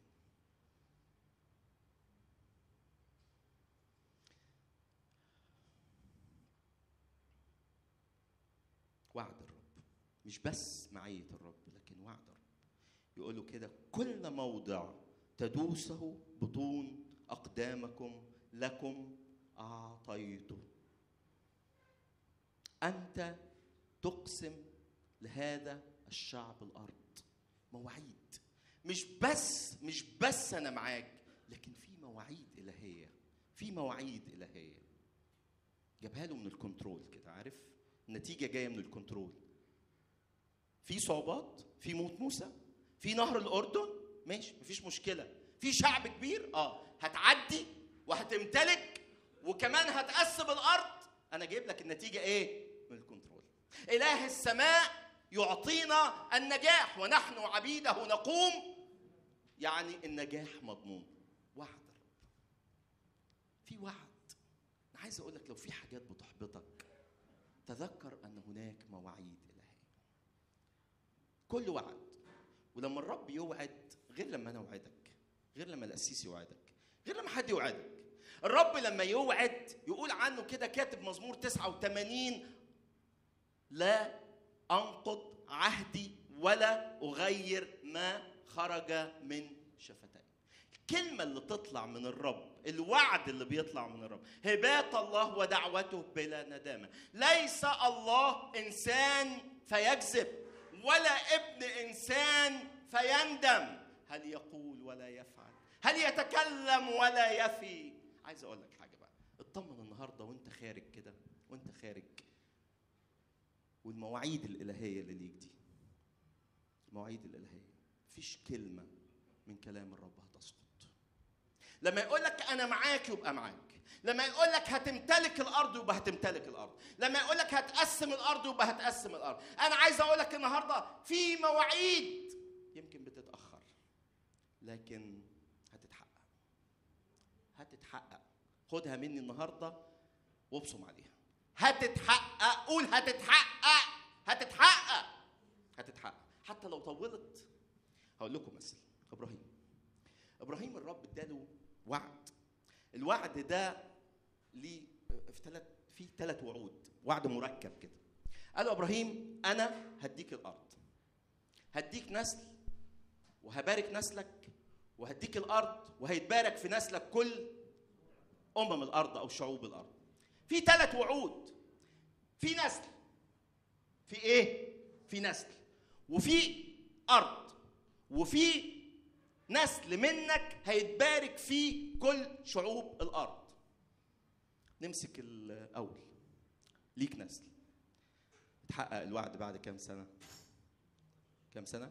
وعد الرب مش بس معية الرب لكن وعد الرب يقول له كده كل موضع تدوسه بطون أقدامكم لكم أعطيته أنت تقسم لهذا الشعب الأرض مواعيد مش بس مش بس أنا معاك لكن في مواعيد إلهية في مواعيد إلهية جابها له من الكنترول كده عارف النتيجة جاية من الكنترول في صعوبات في موت موسى في نهر الأردن ماشي مفيش مشكلة في شعب كبير اه هتعدي وهتمتلك وكمان هتقسم الأرض أنا جايب لك النتيجة إيه من الكنترول إله السماء يعطينا النجاح ونحن عبيده نقوم يعني النجاح مضمون وعد الرب في وعد أنا عايز أقول لك لو في حاجات بتحبطك تذكر ان هناك مواعيد الهيه كل وعد ولما الرب يوعد غير لما انا اوعدك غير لما القسيس يوعدك غير لما حد يوعدك الرب لما يوعد يقول عنه كده كاتب مزمور 89 لا انقض عهدي ولا اغير ما خرج من شفتي الكلمة اللي تطلع من الرب الوعد اللي بيطلع من الرب هبات الله ودعوته بلا ندامة ليس الله إنسان فيكذب ولا ابن إنسان فيندم هل يقول ولا يفعل هل يتكلم ولا يفي عايز أقول لك حاجة بقى اطمن النهاردة وانت خارج كده وانت خارج والمواعيد الالهيه اللي ليك دي المواعيد الالهيه مفيش كلمه من كلام الرب هتسقط لما يقول لك انا معاك يبقى معاك لما يقول لك هتمتلك الارض يبقى هتمتلك الارض لما يقول لك هتقسم الارض يبقى هتقسم الارض انا عايز اقول لك النهارده في مواعيد يمكن بتتاخر لكن هتتحقق هتتحقق خدها مني النهارده وابصم عليها هتتحقق قول هتتحقق هتتحقق هتتحقق حتى لو طولت هقول لكم مثل ابراهيم ابراهيم الرب اداله وعد الوعد ده ليه في ثلاث في ثلاث وعود وعد مركب كده قال له ابراهيم انا هديك الارض هديك نسل وهبارك نسلك وهديك الارض وهيتبارك في نسلك كل امم الارض او شعوب الارض في ثلاث وعود في نسل في ايه في نسل وفي ارض وفي نسل منك هيتبارك فيه كل شعوب الارض نمسك الاول ليك نسل اتحقق الوعد بعد كام سنه كام سنه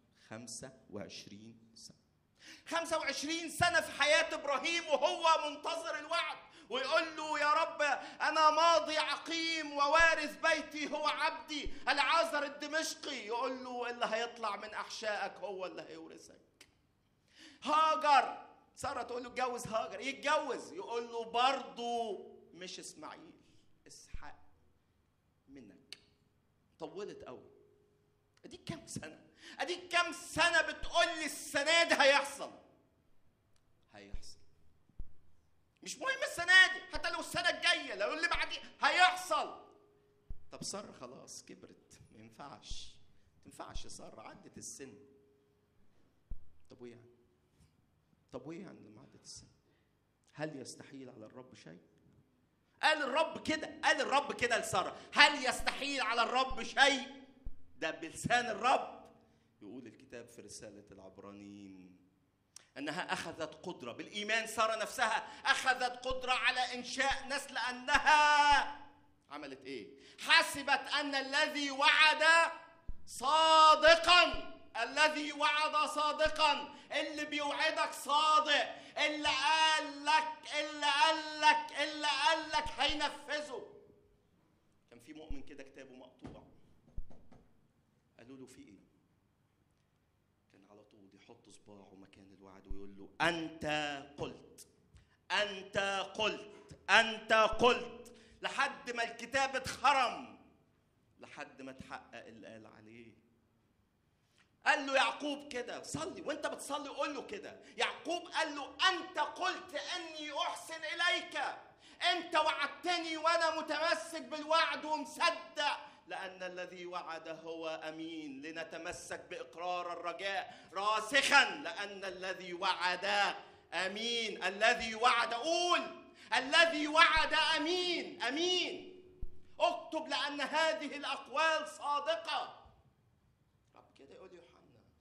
25 سنه 25 سنه في حياه ابراهيم وهو منتظر الوعد ويقول له يا رب انا ماضي عقيم ووارث بيتي هو عبدي العازر الدمشقي يقول له اللي هيطلع من احشائك هو اللي هيورثك هاجر ساره تقول له اتجوز هاجر يتجوز يقول له برضه مش اسماعيل اسحاق منك طولت قوي اديك كام سنه اديك كام سنه بتقول لي السنه دي هيحصل هيحصل مش مهم السنه دي حتى لو السنه الجايه لو اللي بعديه هيحصل طب ساره خلاص كبرت ما ينفعش ما تنفعش ساره عدت السن طب وايه يعني طب وايه يعني لما عدت السن هل يستحيل على الرب شيء قال الرب كده قال الرب كده لساره هل يستحيل على الرب شيء ده بلسان الرب يقول الكتاب في رساله العبرانيين انها اخذت قدره بالايمان ساره نفسها اخذت قدره على انشاء نسل انها عملت ايه حسبت ان الذي وعد صادقا الذي وعد صادقا اللي بيوعدك صادق اللي قال لك اللي قال لك اللي قال لك هينفذه كان في مؤمن كده كتابه مقطوع قالوا له في ايه كان على طول يحط صباعه مكان الوعد ويقول له انت قلت انت قلت انت قلت لحد ما الكتاب اتخرم لحد ما اتحقق اللي قال عليه قال له يعقوب كده صلي وانت بتصلي قول له كده يعقوب قال له انت قلت اني احسن اليك انت وعدتني وانا متمسك بالوعد ومصدق لان الذي وعد هو امين لنتمسك باقرار الرجاء راسخا لان الذي وعد امين الذي وعد قول الذي وعد امين امين اكتب لان هذه الاقوال صادقه رب كده يقول يوحنا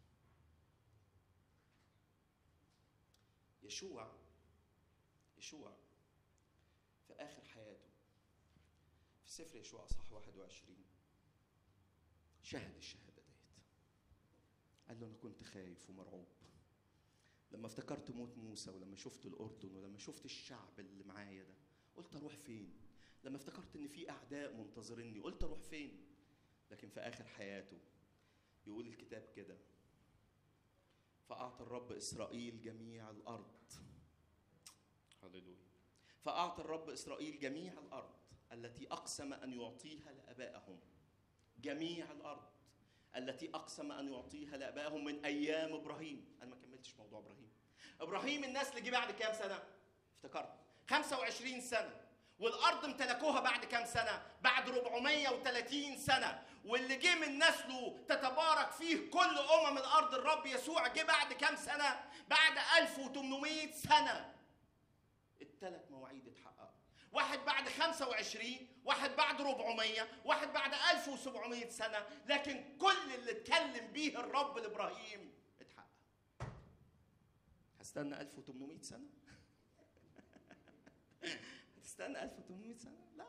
يشوع يشوع في آخر حياته في سفر يشوع صح 21 شهد الشهادة ديت قال له أنا كنت خايف ومرعوب لما افتكرت موت موسى ولما شفت الأردن ولما شفت الشعب اللي معايا ده قلت أروح فين لما افتكرت إن في أعداء منتظريني قلت أروح فين لكن في آخر حياته يقول الكتاب كده فأعطى الرب إسرائيل جميع الأرض هللويا فأعطى الرب إسرائيل جميع الأرض التي أقسم أن يعطيها لآبائهم جميع الأرض التي أقسم أن يعطيها لآبائهم من أيام إبراهيم أنا ما كملتش موضوع إبراهيم إبراهيم الناس اللي جه بعد كام سنة؟ افتكرت 25 سنة والارض امتلكوها بعد كام سنه بعد 430 سنه واللي جه من نسله تتبارك فيه كل امم الارض الرب يسوع جه بعد كام سنه بعد 1800 سنه الثلاث مواعيد اتحققوا واحد بعد 25 واحد بعد 400 واحد بعد 1700 سنه لكن كل اللي اتكلم بيه الرب لابراهيم اتحقق هستنى 1800 سنه تستنى 1800 سنه لا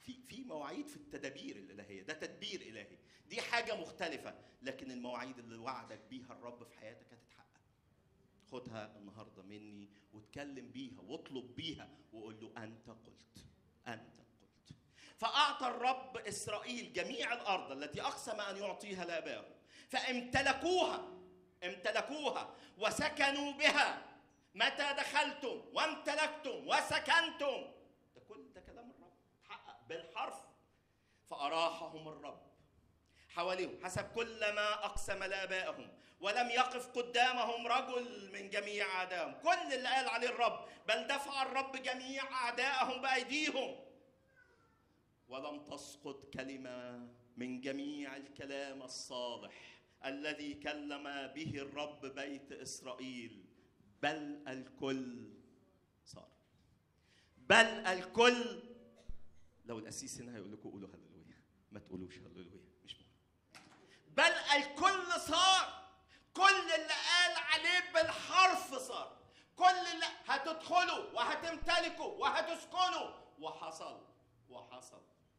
في في مواعيد في التدابير الالهيه ده تدبير الهي دي حاجه مختلفه لكن المواعيد اللي وعدك بيها الرب في حياتك هتتحقق خدها النهارده مني واتكلم بيها واطلب بيها وقول له انت قلت انت قلت فاعطى الرب اسرائيل جميع الارض التي اقسم ان يعطيها لابائهم فامتلكوها امتلكوها وسكنوا بها متى دخلتم وامتلكتم وسكنتم ده كل ده كلام الرب اتحقق بالحرف فأراحهم الرب حواليهم حسب كل ما أقسم لآبائهم ولم يقف قدامهم رجل من جميع أعدائهم كل اللي قال عليه الرب بل دفع الرب جميع أعدائهم بأيديهم ولم تسقط كلمة من جميع الكلام الصالح الذي كلم به الرب بيت إسرائيل بل الكل صار بل الكل لو القسيس هنا هيقول لكم قولوا هللويا ما تقولوش هللويا مش مهم بل الكل صار كل اللي قال عليه بالحرف صار كل اللي هتدخلوا وهتمتلكوا وهتسكنوا وحصل وحصل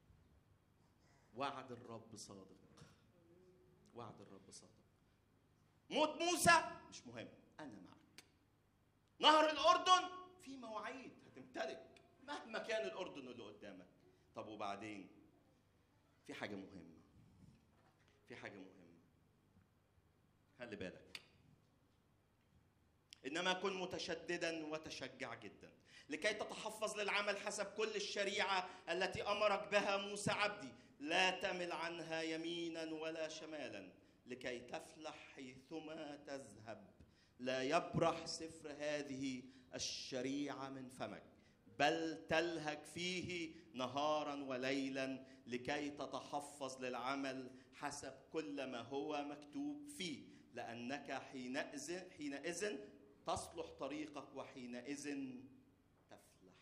وعد الرب صادق وعد الرب صادق موت موسى مش مهم انا معك نهر الاردن في مواعيد هتمتلك مهما كان الاردن اللي قدامك طب وبعدين في حاجه مهمه في حاجه مهمه خلي بالك انما كن متشددا وتشجع جدا لكي تتحفظ للعمل حسب كل الشريعه التي امرك بها موسى عبدي لا تمل عنها يمينا ولا شمالا لكي تفلح حيثما تذهب لا يبرح سفر هذه الشريعه من فمك بل تلهج فيه نهارا وليلا لكي تتحفظ للعمل حسب كل ما هو مكتوب فيه لانك حينئذ حينئذ تصلح طريقك وحينئذ تفلح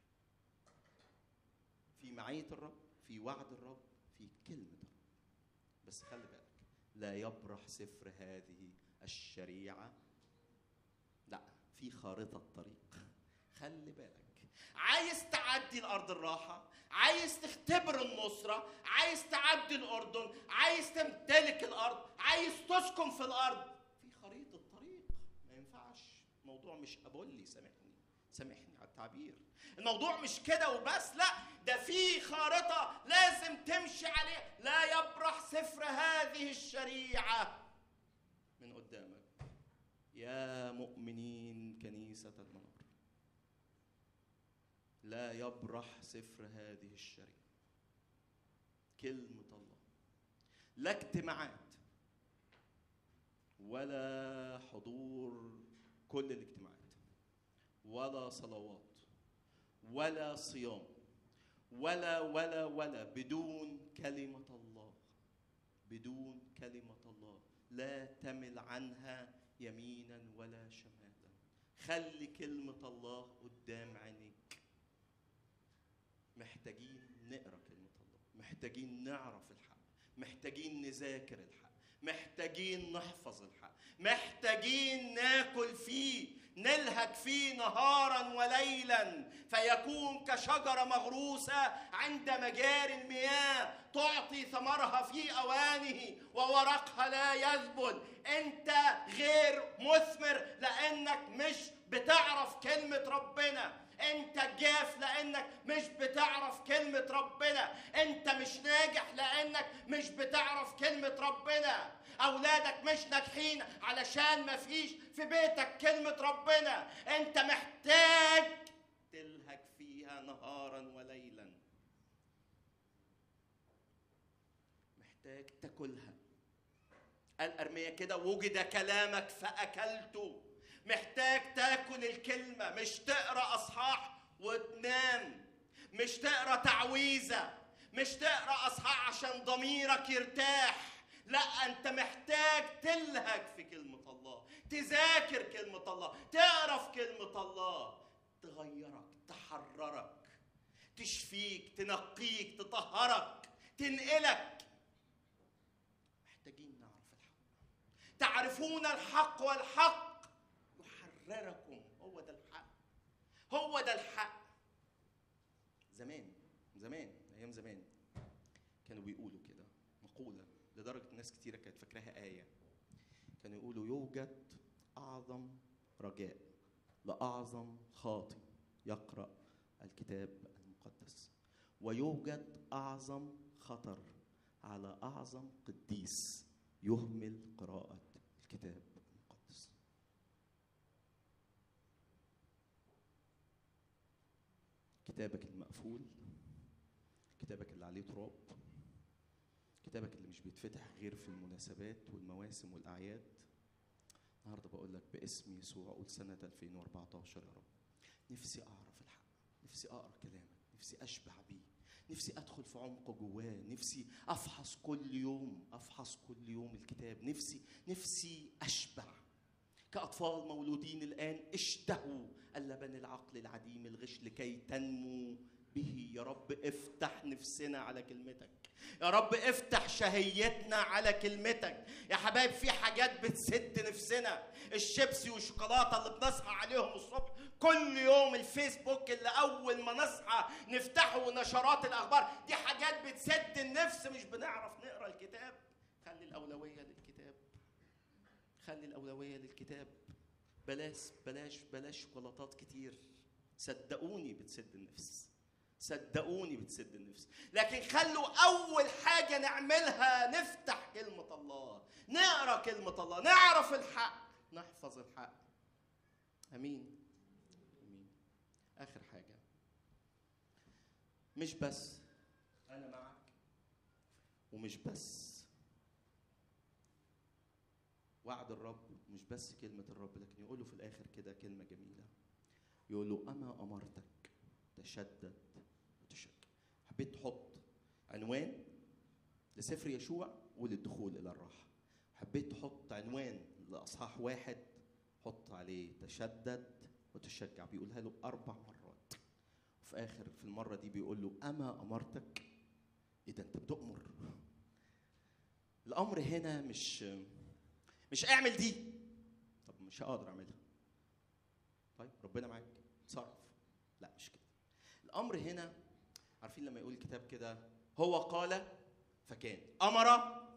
في معيه الرب في وعد الرب في كلمه الرب بس خلي بالك لا يبرح سفر هذه الشريعه لا في خارطه طريق خلي بالك عايز تعدي الارض الراحه عايز تختبر النصره عايز تعدي الاردن عايز تمتلك الارض عايز تسكن في الارض في خريطه طريق ما ينفعش الموضوع مش ابولي سامحني سامحني على التعبير الموضوع مش كده وبس لا ده في خارطه لازم تمشي عليها لا يبرح سفر هذه الشريعه من قدامك يا مؤمنين كنيسه المنار لا يبرح سفر هذه الشريعه كلمه الله لا اجتماعات ولا حضور كل الاجتماعات ولا صلوات ولا صيام ولا ولا ولا بدون كلمة الله بدون كلمة الله لا تمل عنها يمينا ولا شمالا خلي كلمة الله قدام عينيك محتاجين نقرا كلمة الله محتاجين نعرف الحق محتاجين نذاكر الحق محتاجين نحفظ الحق محتاجين ناكل فيه نلهج فيه نهارا وليلا فيكون كشجرة مغروسة عند مجاري المياه تعطي ثمرها في أوانه وورقها لا يذبل أنت غير مثمر لأنك مش بتعرف كلمة ربنا انت جاف لانك مش بتعرف كلمة ربنا انت مش ناجح لانك مش بتعرف كلمة ربنا اولادك مش ناجحين علشان ما فيش في بيتك كلمة ربنا انت محتاج تلهج فيها نهارا وليلا محتاج تاكلها قال ارميا كده وجد كلامك فاكلته محتاج تاكل الكلمة مش تقرا اصحاح وتنام مش تقرا تعويذة مش تقرا اصحاح عشان ضميرك يرتاح لا انت محتاج تلهج في كلمة الله تذاكر كلمة الله تقرا في كلمة الله تغيرك تحررك تشفيك تنقيك تطهرك تنقلك محتاجين نعرف الحق تعرفون الحق والحق يحرركم هو ده الحق هو ده الحق زمان زمان ايام زمان كانوا بيقولوا كده مقوله لدرجه ناس كتيره كانت فاكراها ايه كانوا يقولوا يوجد اعظم رجاء لاعظم خاطي يقرا الكتاب المقدس ويوجد اعظم خطر على اعظم قديس يهمل قراءه الكتاب المقدس كتابك المقفول كتابك اللي عليه تراب كتابك اللي مش بيتفتح غير في المناسبات والمواسم والاعياد النهارده بقول لك باسم يسوع قول سنه 2014 يا رب نفسي اعرف الحق نفسي اقرا كلامك نفسي اشبع بيه نفسي ادخل في عمق جواه نفسي افحص كل يوم افحص كل يوم الكتاب نفسي نفسي اشبع كاطفال مولودين الان اشتهوا اللبن العقل العديم الغش لكي تنمو به يا رب افتح نفسنا على كلمتك يا رب افتح شهيتنا على كلمتك يا حبايب في حاجات بتسد نفسنا الشيبسي والشوكولاته اللي بنصحى عليهم الصبح كل يوم الفيسبوك اللي اول ما نصحى نفتحه ونشرات الاخبار دي حاجات بتسد النفس مش بنعرف نقرا الكتاب خلي الاولويه للكتاب خلي الاولويه للكتاب بلاش بلاش بلاش شوكولاتات كتير صدقوني بتسد النفس صدقوني بتسد النفس لكن خلوا اول حاجه نعملها نفتح كلمه الله نقرا كلمه الله نعرف الحق نحفظ الحق امين امين اخر حاجه مش بس انا معك ومش بس وعد الرب مش بس كلمة الرب لكن يقول له في الآخر كده كلمة جميلة يقول له أما أمرتك تشدد وتشجع حبيت تحط عنوان لسفر يشوع وللدخول إلى الراحة حبيت تحط عنوان لأصحاح واحد حط عليه تشدد وتشجع بيقولها له أربع مرات وفي آخر في المرة دي بيقول له أما أمرتك إيه ده أنت بتؤمر الأمر هنا مش مش اعمل دي طب مش هقدر اعملها طيب ربنا معاك اتصرف لا مش كده الامر هنا عارفين لما يقول الكتاب كده هو قال فكان امر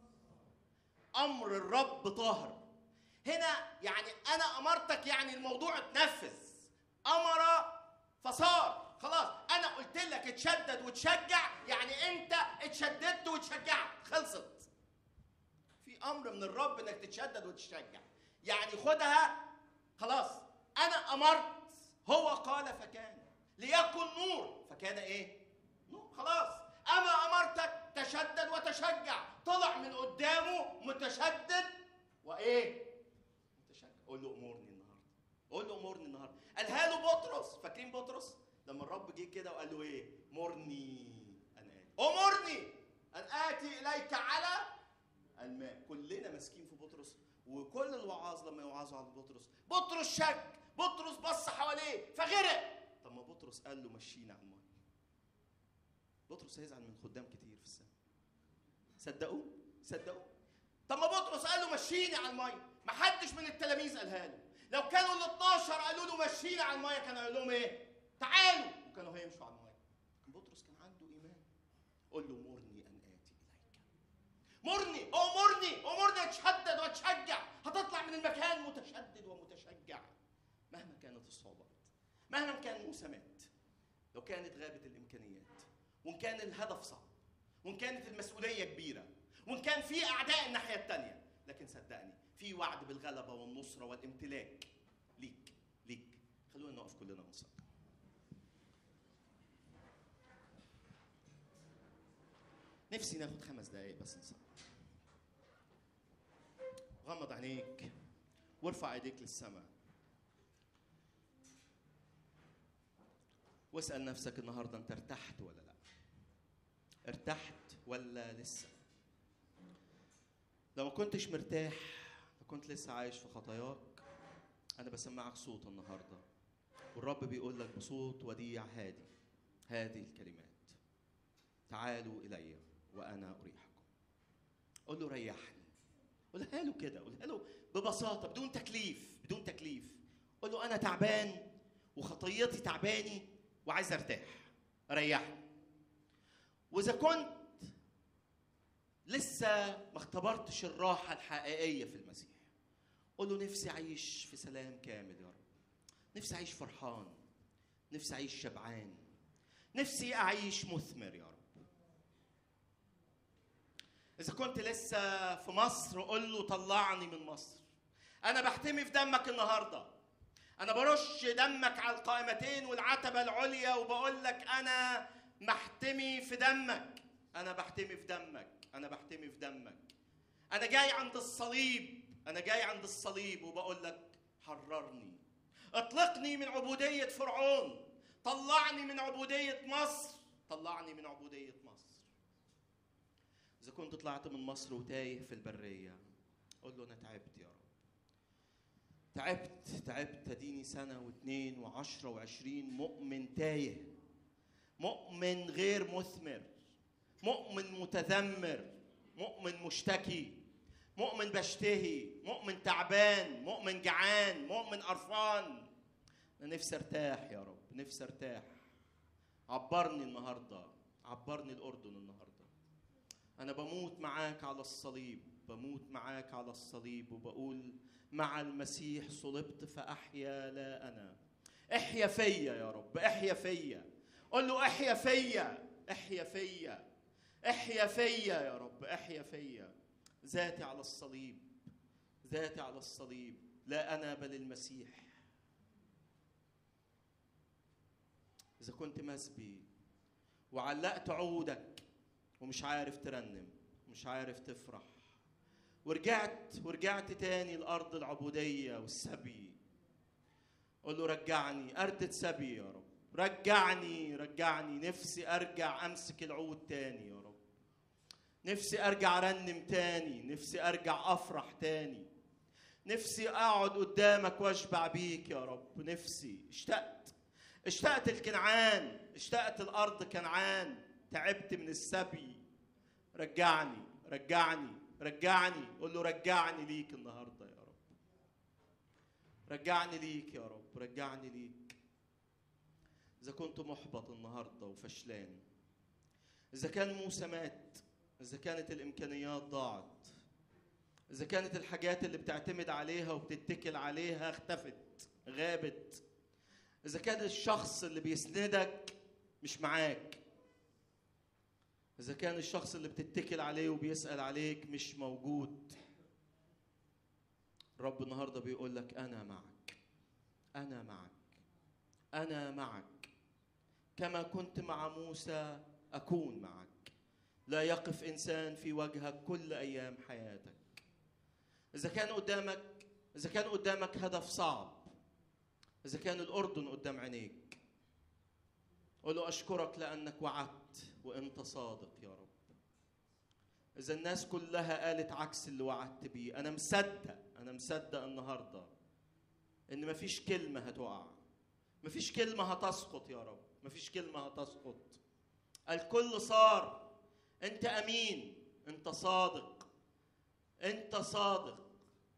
امر الرب طاهر هنا يعني انا امرتك يعني الموضوع اتنفذ امر فصار خلاص انا قلت لك اتشدد وتشجع يعني انت اتشددت وتشجعت خلصت في امر من الرب انك تتشدد وتشجع يعني خدها خلاص انا امرت هو قال فكان ليكن نور فكان ايه نور خلاص اما امرتك تشدد وتشجع طلع من قدامه متشدد وايه متشجع قول له امورني النهارده قول له امورني النهارده قالها له بطرس فاكرين بطرس لما الرب جه كده وقال له ايه مرني ان اتي امرني ان اتي اليك على الماء كلنا ماسكين في بطرس وكل الوعاظ لما يوعظوا على بطرس بطرس شك بطرس بص حواليه فغرق طب ما بطرس قال له مشينا على الماء بطرس هيزعل من خدام كتير في السنه صدقوه صدقوه طب ما بطرس قال له مشيني على الماء ما حدش من التلاميذ قالها له لو كانوا ال 12 قالوا له مشينا على الماء كانوا قالوا لهم ايه تعالوا وكانوا هيمشوا على الماء لكن بطرس كان عنده ايمان قول له مرني ان اتي اليك مرني امرني امرني اتشدد واتشجع هتطلع من المكان متشدد ومتشجع مهما كانت الصعوبات مهما كان المسامات لو كانت غابت الامكانيات وان كان الهدف صعب وان كانت المسؤوليه كبيره وان كان في اعداء الناحيه الثانيه لكن صدقني في وعد بالغلبه والنصره والامتلاك ليك ليك خلونا نقف كلنا ونصلي نفسي ناخد خمس دقايق بس نصلي غمض عينيك وارفع ايديك للسماء واسال نفسك النهارده انت ارتحت ولا لا ارتحت ولا لسه لو ما كنتش مرتاح لو كنت لسه عايش في خطاياك انا بسمعك صوت النهارده والرب بيقول لك بصوت وديع هادي هذه الكلمات تعالوا الي وانا اريحكم قول له ريحني قولها له كده قولها له ببساطه بدون تكليف بدون تكليف قول له انا تعبان وخطيتي تعباني وعايز ارتاح ريحني واذا كنت لسه ما اختبرتش الراحه الحقيقيه في المسيح قول له نفسي اعيش في سلام كامل يا رب نفسي اعيش فرحان نفسي اعيش شبعان نفسي اعيش مثمر يا رب اذا كنت لسه في مصر قول له طلعني من مصر انا بحتمي في دمك النهارده انا برش دمك على القائمتين والعتبه العليا وبقول لك انا محتمي في دمك انا بحتمي في دمك انا بحتمي في دمك انا جاي عند الصليب انا جاي عند الصليب وبقول لك حررني اطلقني من عبوديه فرعون طلعني من عبوديه مصر طلعني من عبوديه مصر اذا كنت طلعت من مصر وتايه في البريه قول له انا تعبت يا رب تعبت تعبت اديني سنه واثنين وعشره وعشرين مؤمن تايه مؤمن غير مثمر مؤمن متذمر مؤمن مشتكي مؤمن بشتهي مؤمن تعبان مؤمن جعان مؤمن قرفان انا نفسي ارتاح يا رب نفسي ارتاح عبرني النهارده عبرني الاردن النهارده انا بموت معاك على الصليب بموت معاك على الصليب وبقول مع المسيح صلبت فاحيا لا انا احيا فيا يا رب احيا فيا قول له احيا فيا احيا فيا احيا فيا يا رب احيا فيا ذاتي على الصليب ذاتي على الصليب لا انا بل المسيح اذا كنت مسبي وعلقت عودك ومش عارف ترنم مش عارف تفرح ورجعت ورجعت تاني لارض العبوديه والسبي قول له رجعني اردة سبي يا رب رجعني رجعني نفسي ارجع امسك العود تاني يا رب نفسي ارجع ارنم تاني نفسي ارجع افرح تاني نفسي اقعد قدامك واشبع بيك يا رب نفسي اشتقت اشتقت الكنعان اشتقت الارض كنعان تعبت من السبي رجعني رجعني رجعني قول له رجعني ليك النهارده يا رب رجعني ليك يا رب رجعني ليك اذا كنت محبط النهارده وفشلان اذا كان موسى مات اذا كانت الامكانيات ضاعت اذا كانت الحاجات اللي بتعتمد عليها وبتتكل عليها اختفت غابت اذا كان الشخص اللي بيسندك مش معاك اذا كان الشخص اللي بتتكل عليه وبيسال عليك مش موجود الرب النهارده بيقول لك انا معك انا معك انا معك كما كنت مع موسى اكون معك لا يقف انسان في وجهك كل ايام حياتك اذا كان قدامك اذا كان قدامك هدف صعب اذا كان الاردن قدام عينيك قول له اشكرك لانك وعدت وانت صادق يا رب اذا الناس كلها قالت عكس اللي وعدت بيه انا مصدق انا مصدق النهارده ان مفيش كلمه هتقع مفيش كلمه هتسقط يا رب مفيش كلمه هتسقط الكل صار انت امين انت صادق انت صادق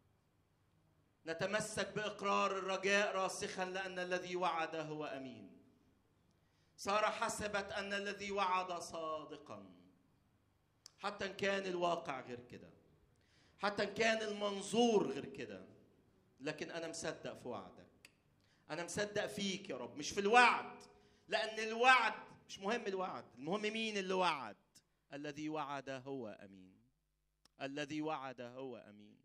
نتمسك باقرار الرجاء راسخا لان الذي وعد هو امين ساره حسبت ان الذي وعد صادقا حتى ان كان الواقع غير كده حتى ان كان المنظور غير كده لكن انا مصدق في وعدك انا مصدق فيك يا رب مش في الوعد لان الوعد مش مهم الوعد المهم مين اللي وعد الذي وعد هو امين الذي وعد هو امين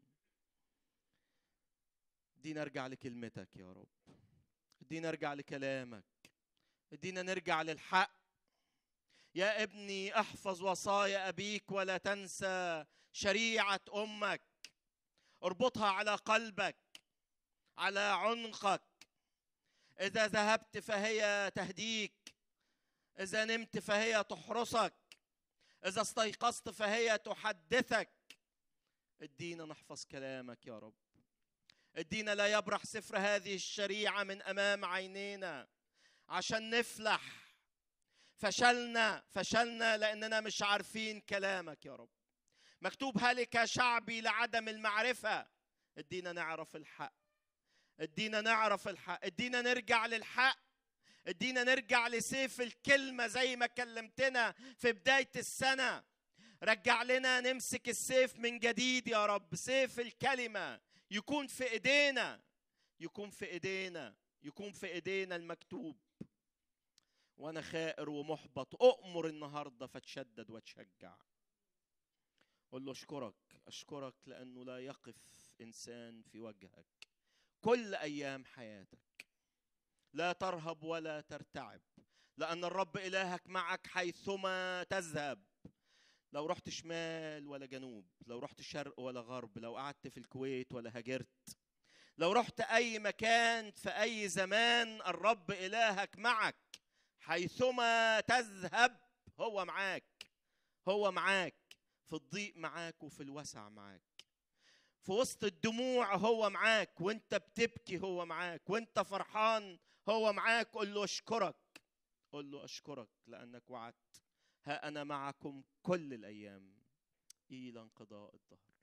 ادينا ارجع لكلمتك يا رب ادينا ارجع لكلامك ادينا نرجع للحق يا ابني احفظ وصايا ابيك ولا تنسى شريعه امك اربطها على قلبك على عنقك اذا ذهبت فهي تهديك اذا نمت فهي تحرسك اذا استيقظت فهي تحدثك ادينا نحفظ كلامك يا رب ادينا لا يبرح سفر هذه الشريعه من امام عينينا عشان نفلح فشلنا فشلنا لاننا مش عارفين كلامك يا رب مكتوب هلك شعبي لعدم المعرفه ادينا نعرف الحق ادينا نعرف الحق ادينا نرجع للحق ادينا نرجع لسيف الكلمة زي ما كلمتنا في بداية السنة رجع لنا نمسك السيف من جديد يا رب سيف الكلمة يكون في ايدينا يكون في ايدينا يكون في ايدينا المكتوب وانا خائر ومحبط اؤمر النهارده فتشدد وتشجع قول له اشكرك اشكرك لانه لا يقف انسان في وجهك كل ايام حياتك لا ترهب ولا ترتعب لان الرب الهك معك حيثما تذهب لو رحت شمال ولا جنوب لو رحت شرق ولا غرب لو قعدت في الكويت ولا هاجرت لو رحت اي مكان في اي زمان الرب الهك معك حيثما تذهب هو معاك هو معاك في الضيق معاك وفي الوسع معاك في وسط الدموع هو معاك وانت بتبكي هو معاك وانت فرحان هو معاك قول له اشكرك قول له اشكرك لانك وعدت ها انا معكم كل الايام الى انقضاء الظهر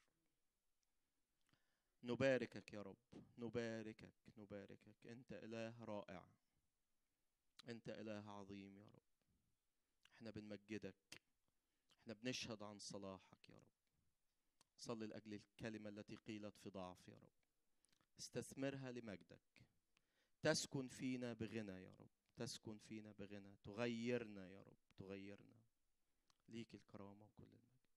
نباركك يا رب نباركك نباركك انت اله رائع انت اله عظيم يا رب احنا بنمجدك احنا بنشهد عن صلاحك يا رب صلي لاجل الكلمه التي قيلت في ضعف يا رب استثمرها لمجدك تسكن فينا بغنى يا رب تسكن فينا بغنى تغيرنا يا رب تغيرنا ليك الكرامه وكل المجد